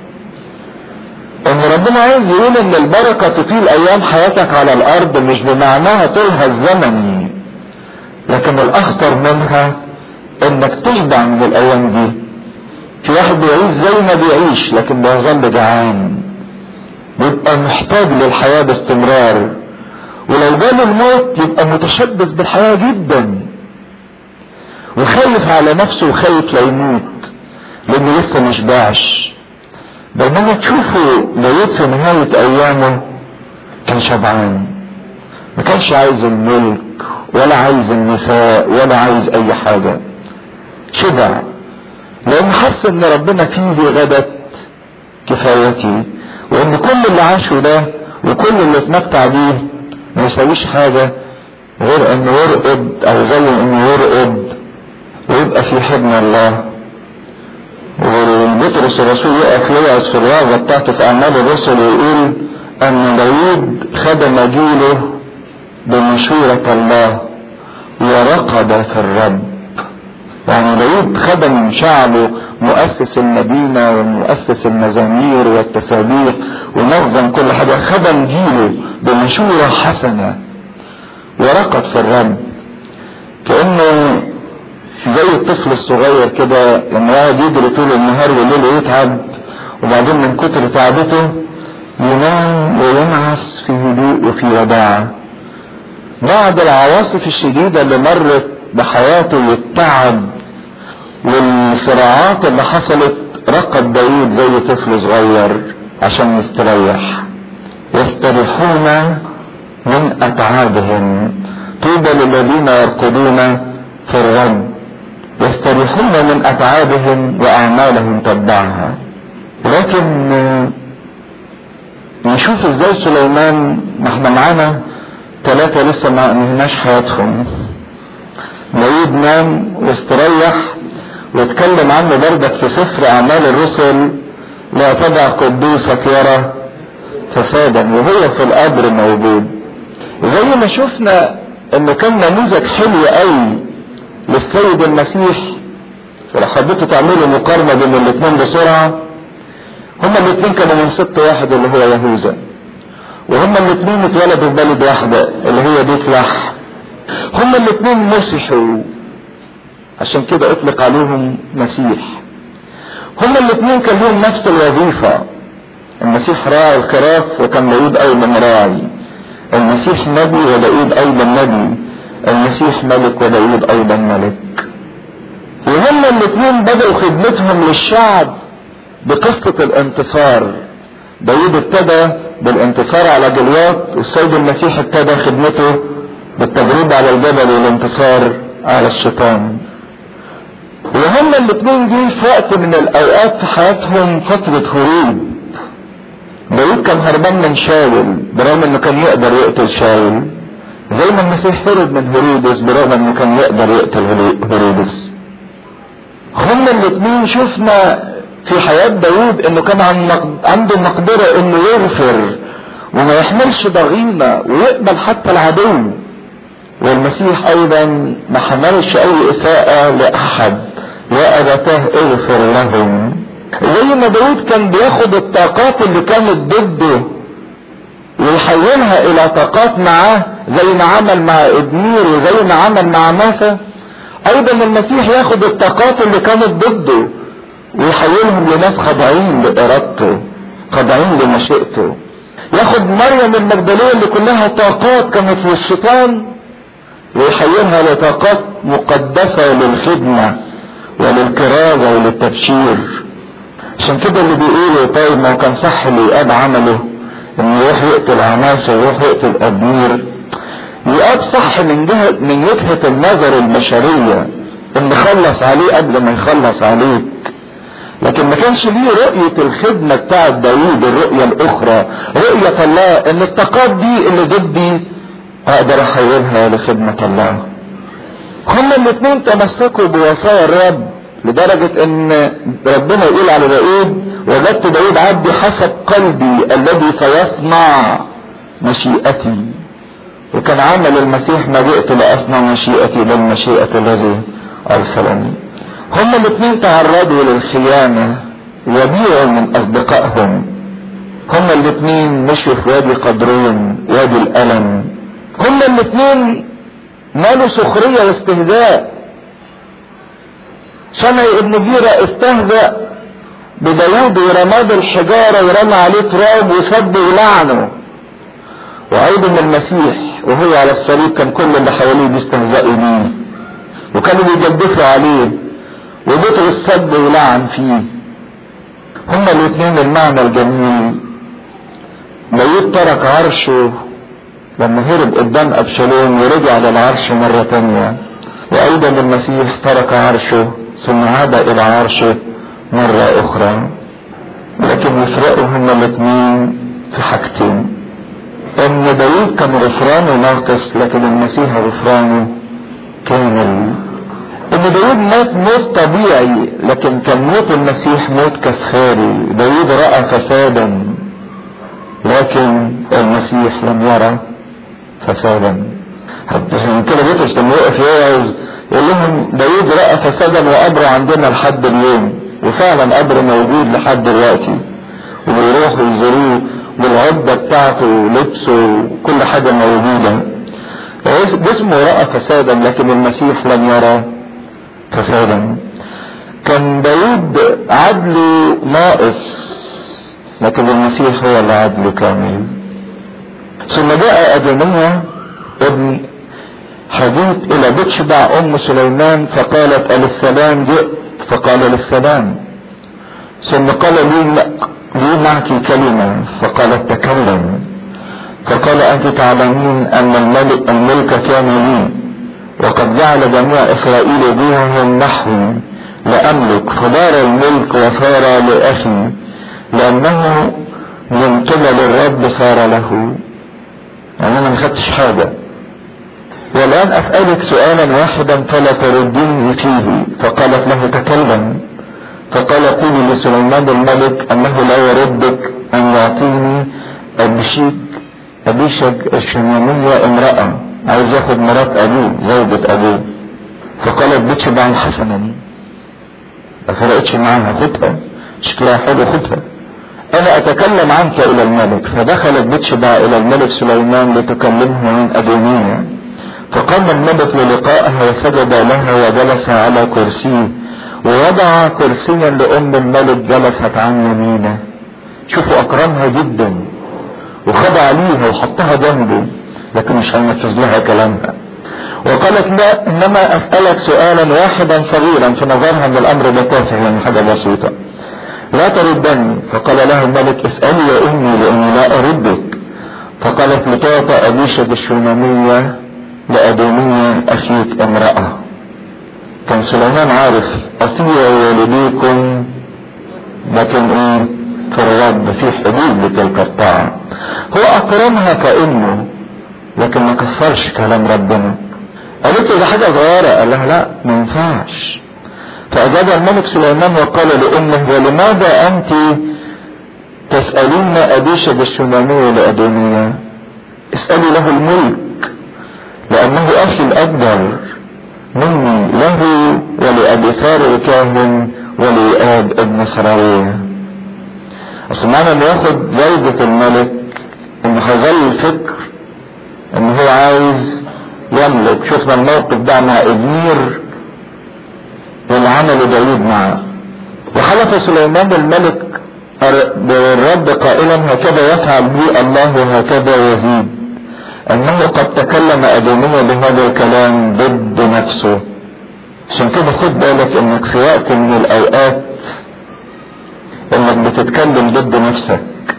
ان ربنا عايز يقول ان البركة تطيل ايام حياتك على الارض مش بمعناها طولها الزمني لكن الاخطر منها انك تشبع من الايام دي في واحد بيعيش زي ما بيعيش لكن بيظل جعان بيبقى محتاج للحياة باستمرار ولو جاله الموت يبقى متشبث بالحياة جدا وخايف على نفسه وخايف لا يموت لانه لسه مش باعش بينما تشوفوا داود في نهاية ايامه كان شبعان ما كانش عايز الملك ولا عايز النساء ولا عايز اي حاجة شبع لان حس ان ربنا فيه غدت كفايتي وان كل اللي عاشه ده وكل اللي اتمتع بيه ما يسويش حاجة غير انه يرقد او زي انه يرقد ويبقى في حضن الله وبطرس الرسول يقف يوعظ في الوعظة بتاعته في اعمال الرسل ويقول ان داوود خدم جيله بمشورة الله ورقد في الرب يعني داود خدم شعبه مؤسس المدينة ومؤسس المزامير والتسابيح ونظم كل حاجة خدم جيله بمشورة حسنة ورقد في الرب كأنه زي الطفل الصغير كده لما يقعد يجري طول النهار والليل يتعب وبعدين من كتر تعبته ينام وينعس في هدوء وفي وداعة بعد العواصف الشديدة اللي مرت بحياته والتعب والصراعات اللي حصلت رقد داود زي طفل صغير عشان يستريح يستريحون من اتعابهم طوبى للذين يرقدون في الرب يستريحون من اتعابهم واعمالهم تتبعها لكن نشوف ازاي سليمان ما احنا معانا ثلاثة لسه ما انهناش حياتهم داود نام واستريح واتكلم عنه بردك في سفر اعمال الرسل لا تدع قدوسك يرى فسادا وهو في القبر موجود زي ما شفنا انه كان نموذج حلو قوي للسيد المسيح فلو حبيتوا تعملوا مقارنة بين الاثنين بسرعة هما الاثنين كانوا من ست واحد اللي هو يهوذا وهما الاثنين اتولدوا في بلد واحدة اللي هي بيت لحم هما الاثنين مسحوا عشان كده اطلق عليهم مسيح هما الاثنين كان لهم نفس الوظيفة المسيح راعي الخراف وكان داود ايضا راعي المسيح نبي وداود ايضا نبي المسيح ملك وداود ايضا ملك وهما الاثنين بدأوا خدمتهم للشعب بقصة الانتصار داود ابتدى بالانتصار على جليات والسيد المسيح ابتدى خدمته بالتجربة على الجبل والانتصار على الشيطان وهما الاثنين دي في وقت من الاوقات في حياتهم فترة هروب داود كان هربان من شاول برغم انه كان يقدر يقتل شاول زي ما المسيح هرب من هرودس برغم انه كان يقدر يقتل هرودس هما الاثنين شفنا في حياة داود انه كان عنده مقدرة انه يغفر وما يحملش ضغينة ويقبل حتى العدو والمسيح ايضا ما حملش اي اساءة لاحد يا ابتاه اغفر لهم زي ما داود كان بياخد الطاقات اللي كانت ضده ويحولها الى طاقات معاه زي ما عمل مع ادمير وزي ما عمل مع ماسا ايضا المسيح ياخد الطاقات اللي كانت ضده ويحولهم لناس خاضعين لارادته خاضعين لمشيئته ياخد مريم المجدلية اللي كلها طاقات كانت في الشيطان ويحولها لطاقات مقدسة للخدمة وللكرازة وللتبشير عشان كده اللي بيقولوا طيب ما كان صح اللي يقاب عمله انه يروح يقتل عناصر ويروح يقتل ابنير يقاب صح من جهة من وجهة النظر البشرية ان خلص عليه قبل ما يخلص عليك لكن ما كانش ليه رؤية الخدمة بتاعة داوود الرؤية الاخرى رؤية الله ان الطاقات دي اللي ضدي اقدر احولها لخدمة الله هما الاثنين تمسكوا بوصايا الرب لدرجة ان ربنا يقول على داود وجدت داود عبدي حسب قلبي الذي سيصنع مشيئتي وكان عمل المسيح ما جئت لاصنع مشيئتي بل مشيئة الذي ارسلني هما الاثنين تعرضوا للخيانة وبيعوا من اصدقائهم هما الاثنين مشوا في وادي قدرون وادي الالم هما الاثنين مالوا سخرية واستهزاء شمعي ابن جيرة استهزأ بداود ورماد الحجارة ورمى عليه تراب وسب ولعنه وايضا المسيح وهو على الصليب كان كل اللي حواليه بيستهزئوا بيه وكانوا بيجدفوا عليه وبطرس سب ولعن فيه هما الاثنين المعنى الجميل داود ترك عرشه لما هرب قدام ابشالوم ورجع للعرش مرة تانية وايضا المسيح ترك عرشه ثم عاد الى عرشه مرة اخرى لكن يفرقوا هما الاثنين في حاجتين ان داود كان غفرانه ناقص لكن المسيح غفرانه كامل ان داود مات موت طبيعي لكن كان موت المسيح موت كفاري داود رأى فسادا لكن المسيح لم يرى فسادا حتى عشان كده بطرس لما وقف يوعظ يقول لهم داود رأى فسادا وقبره عندنا لحد اليوم وفعلا قبره موجود لحد دلوقتي وبيروحوا يزوروه بالعدة بتاعته ولبسه وكل حاجة موجودة جسمه رأى فسادا لكن المسيح لم يرى فسادا كان داود عدله ناقص لكن المسيح هو اللي عدله كامل ثم جاء أدونية ابن حديث إلى بيت شبع أم سليمان فقالت السلام جئت فقال للسلام ثم قال لي لي معك كلمة فقالت تكلم فقال أنت تعلمين أن الملك, الملك كان لي وقد جعل جميع إسرائيل وجوههم نحوي لأملك فدار الملك وصار لأخي لأنه من قبل الرب صار له يعني أنا ما خدتش حاجة والآن أسألك سؤالا واحدا فلا ترديني فيه فقالت له تكلم فقال قولي لسليمان الملك أنه لا يردك أن يعطيني أبشيك أبيشج الشمامية امرأة عايز ياخد مرات أبوه زوجة أبوه فقالت بتشبع حسنا ما فرقتش معاها خدها شكلها حلو خدها انا اتكلم عنك الى الملك فدخلت بتشبع الى الملك سليمان لتكلمه عن ادونية فقام الملك للقائها وسجد لها وجلس على كرسيه ووضع كرسيا لام الملك جلست عن يمينه شوفوا اكرمها جدا وخضع ليها وحطها جنبه لكن مش هينفذ لها كلامها وقالت لا انما اسألك سؤالا واحدا صغيرا في نظرها ان الامر ده تافه يعني حاجة بسيطة لا تردني فقال له الملك اسألي يا امي لاني لا اردك فقالت لتعطى ابيشة الشونامية لادونية اخيك امرأة كان سليمان عارف اطيعوا والديكم لكن ايه في الرب في حدود لتلك الطاعة هو اكرمها كامه لكن ما كسرش كلام ربنا قالت له ده حاجة صغيرة قال لها لا ما ينفعش فأجاب الملك سليمان وقال لأمه ولماذا أنت تسألين أبيشة الشمامية لأدونية اسألي له الملك لأنه أخي الأكبر مني له ولأبي ثار الكاهن وليؤاب ابن سراوية اصل معنى انه ياخد زوجة الملك انه هيظل الفكر ان هو عايز يملك شفنا الموقف ده مع ابنير واللي عمله داود معه وحلف سليمان الملك بالرب قائلا هكذا يفعل بي الله وهكذا يزيد انه قد تكلم ادونية بهذا الكلام ضد نفسه عشان كده خد بالك انك في وقت من الاوقات انك بتتكلم ضد نفسك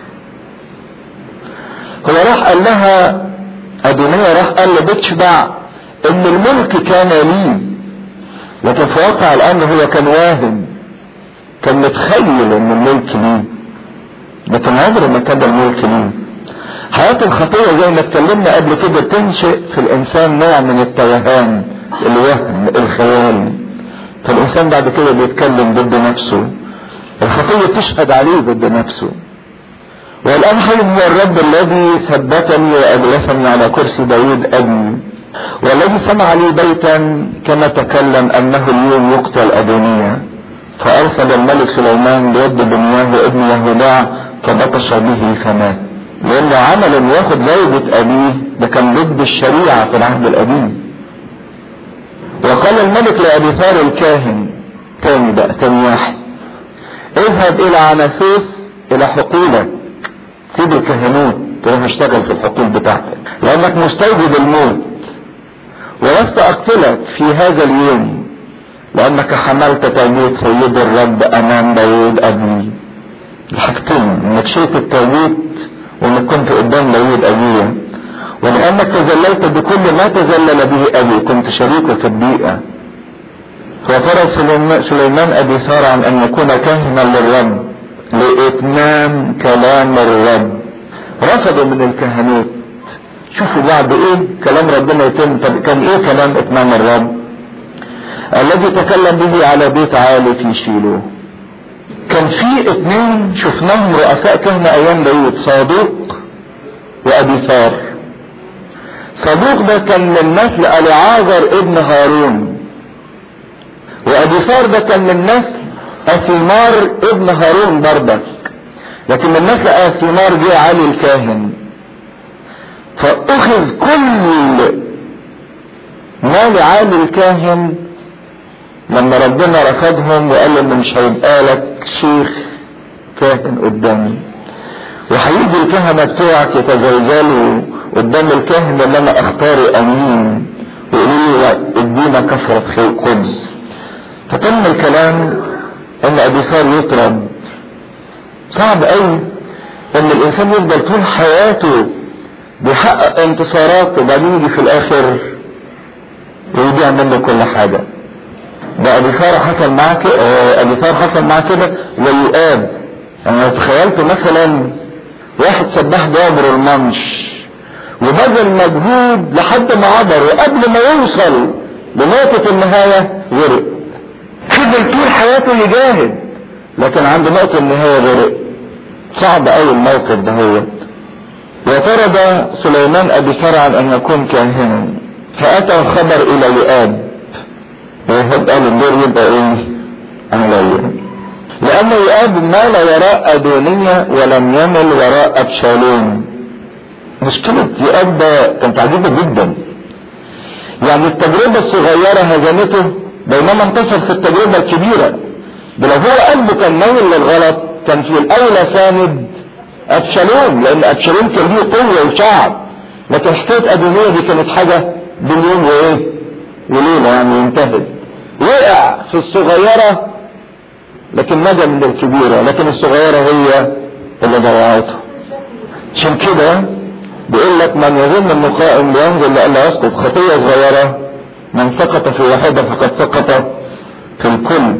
هو راح قال لها ادونية راح قال لبتشبع ان الملك كان لي لكن في واقع الامر هو كان واهم كان متخيل ان الملك ليه لكن عمره ما كان الملك ليه حياة الخطية زي ما اتكلمنا قبل كده تنشئ في الانسان نوع من التوهان الوهم الخيال فالانسان بعد كده بيتكلم ضد نفسه الخطية تشهد عليه ضد نفسه والآن حي هو الرب الذي ثبتني وأجلسني على كرسي داود أبي والذي صنع لي بيتا كما تكلم أنه اليوم يقتل أدونية فأرسل الملك سليمان بيد بنياه ابن يهوداع فبطش به فمات لأنه عمل إنه ياخد زوجة أبيه ده كان ضد الشريعة في العهد القديم وقال الملك لأبي ثار الكاهن تاني بقى تاني واحد اذهب إلى عناسوس إلى حقولك سيب الكهنوت تروح اشتغل في الحقول بتاعتك لأنك مستوجب الموت ولست أقتلك في هذا اليوم لأنك حملت تابوت سيد الرب أمام داوود أبي الحاجتين إنك شلت التابوت وإنك كنت قدام داوود أبيه ولأنك تذللت بكل ما تذلل به أبي كنت شريكه في البيئة ففرض سليمان أبي ثار عن أن يكون كاهنا للرب لإتمام كلام الرب رفضوا من الكهنوت شوفوا بعد ايه كلام ربنا يتم طب كان ايه كلام اتمام الرب الذي تكلم به على بيت عالي في شيلو كان في اثنين شفناهم رؤساء كهنة ايام داود صادوق وابي ثار صادوق ده كان من نسل العازر ابن هارون وابي ثار ده كان من نسل اثيمار ابن هارون برضك لكن من نسل اثيمار جه علي الكاهن فاخذ كل مال عالي الكاهن لما ربنا رفضهم وقال له مش هيبقى لك شيخ كاهن قدامي وهيجي الكهنة بتوعك يتزلزلوا قدام الكاهن اللي انا اختاره امين ويقولوا له ادينا كثرة خبز فتم الكلام ان ابي ثار يطرد صعب قوي ان الانسان يفضل طول حياته بيحقق انتصارات وبعدين يجي في الاخر ويضيع منه كل حاجة ده ابي ثار حصل معاه كده ابي ثار حصل معاه كده ويؤاب انا تخيلت مثلا واحد سباح بيعبر المنش وبذل مجهود لحد ما عبر وقبل ما يوصل لنقطة النهاية غرق فضل طول حياته يجاهد لكن عند نقطة النهاية غرق صعب قوي الموقف ده هو وطرد سليمان ابي ثار عن ان يكون كاهنا فاتى الخبر الى يؤاب ويهب قال الدور يبقى ايه عليا لان يؤاب مال وراء ادونية ولم يمل وراء ابشالوم مشكلة يؤاب ده كانت عجيبة جدا يعني التجربة الصغيرة هزمته بينما انتصر في التجربة الكبيرة ده لو هو قلبه كان مايل للغلط كان في الاولى ساند ابشالوم لان ابشالوم كان ليه قوة وشعب لكن حكاية ادونية دي كانت حاجة بين يوم وايه وليلة يعني انتهت وقع في الصغيرة لكن نجا من الكبيرة لكن الصغيرة هي اللي ضيعته عشان كده بيقول لك من يظن انه قائم بينزل لألا يسقط خطية صغيرة من سقط في واحدة فقد سقط في الكل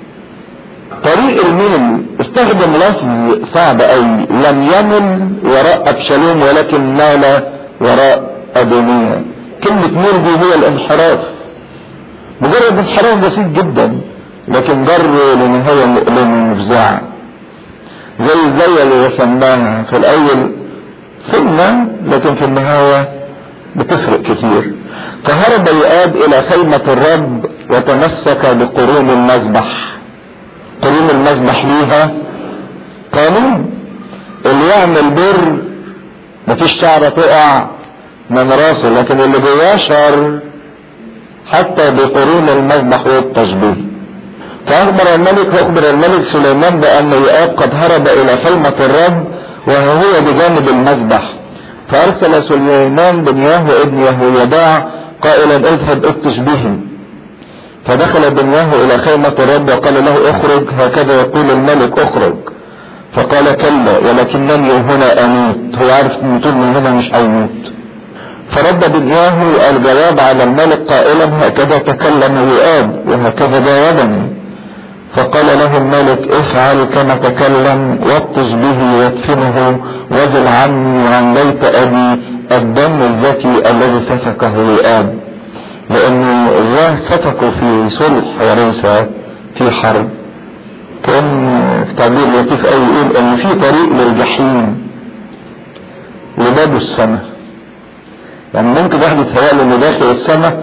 طريق الميل استخدم لفظ صعب قوي لم يمل وراء ابشالوم ولكن مال وراء ادونية كلمة ميل دي هي الانحراف مجرد انحراف بسيط جدا لكن جر لنهاية مؤلمة مفزعة زي الزاوية اللي رسمناها في الاول سنة لكن في النهاية بتفرق كتير فهرب يؤاب الى خيمة الرب وتمسك بقرون المذبح قرون المذبح ليها قانون اللي يعمل بر مفيش شعرة تقع من راسه لكن اللي جواه شر حتى بقرون المذبح والتشبيه فأخبر الملك أخبر الملك سليمان بأن يؤاب قد هرب إلى فلمة الرب وهو بجانب المذبح فأرسل سليمان بن ياهو ابن يهويداع قائلا اذهب افتش بهم فدخل بن ياهو إلى خيمة الرب وقال له اخرج هكذا يقول الملك اخرج فقال كلا ولكنني هنا أموت هو عارف ان طول من هنا مش هيموت فرد بن ياهو الجواب على الملك قائلا هكذا تكلم يؤاب وهكذا جاوبني فقال له الملك افعل كما تكلم وابطش به وادفنه وزل عني وعن بيت ابي الدم الزكي الذي سفكه يؤاب لانه الله سفكه في صلح وليس في حرب كان في تعبير لطيف قوي يقول ان في طريق للجحيم لباب السماء يعني ممكن واحد يتهيأ انه داخل السماء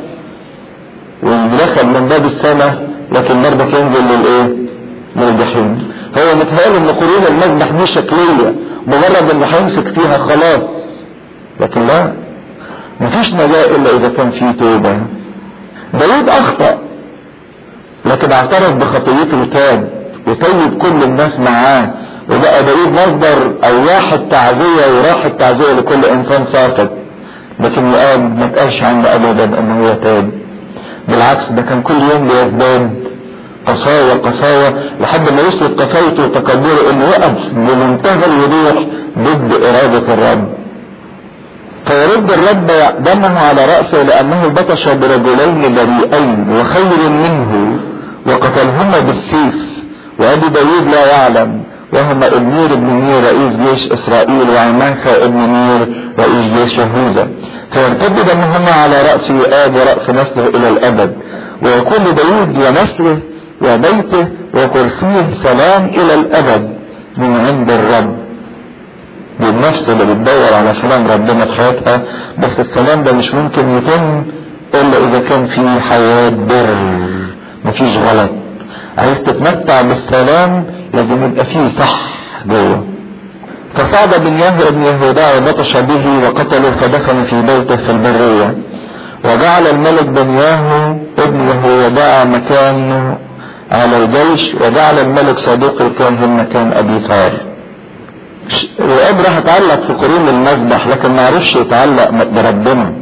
ويدخل من باب السماء لكن برضك ينزل للايه للجحيم هو متهيأ ان قرون المذبح دي شكلية مجرد انه هيمسك فيها خلاص لكن لا مفيش نجاة الا اذا كان في توبة داود اخطأ لكن اعترف بخطيته وتاب وطيب كل الناس معاه وبقى داود مصدر او واحد تعزية وراحة تعزية لكل انسان ساقط لكن يقال ما تقالش عنه ابدا ان هو تاب بالعكس ده كان كل يوم بيزداد قساوة قساوة لحد ما يثبت قساوته وتكبره انه وقف بمنتهى الوضوح ضد ارادة الرب فيرد الرب دمه على رأسه لأنه بطش برجلين بريئين وخير منه وقتلهما بالسيف وأبي داود لا يعلم وهما ابنير بن نير رئيس جيش إسرائيل وعماسة ابن نير رئيس جيش يهوذا فيرتد دمهما على رأس يؤاب ورأس نسله إلى الأبد ويكون لداود ونسله وبيته وكرسيه سلام إلى الأبد من عند الرب دي النفس اللي بتدور على سلام ربنا في حياتها بس السلام ده مش ممكن يتم الا اذا كان في حياة بر مفيش غلط عايز تتمتع بالسلام لازم يبقى فيه صح جوه فصعد بن ياهو ابن يهودا وبطش به وقتله فدفن في بيته في البرية وجعل الملك بن ياهو ابن يهودا مكانه على الجيش وجعل الملك صديق الكاهن مكان ابي طار واب راح اتعلق في قرون المذبح لكن ما عرفش يتعلق بربنا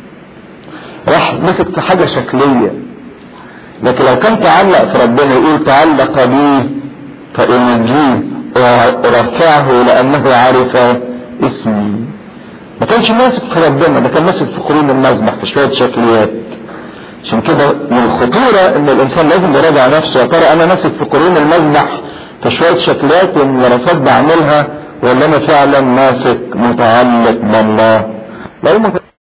راح مسك في حاجه شكليه لكن لو كان تعلق في ربنا يقول تعلق بي فانجيه ورفعه لانه عرف اسمي ما كانش ماسك في ربنا ده كان ماسك في قرون المذبح في شويه شكليات عشان كده من الخطورة ان الانسان لازم يراجع نفسه يا ترى انا ماسك في قرون المذبح في شوية شكلات وممارسات بعملها ولا انا فعلا ماسك متعلق بالله لو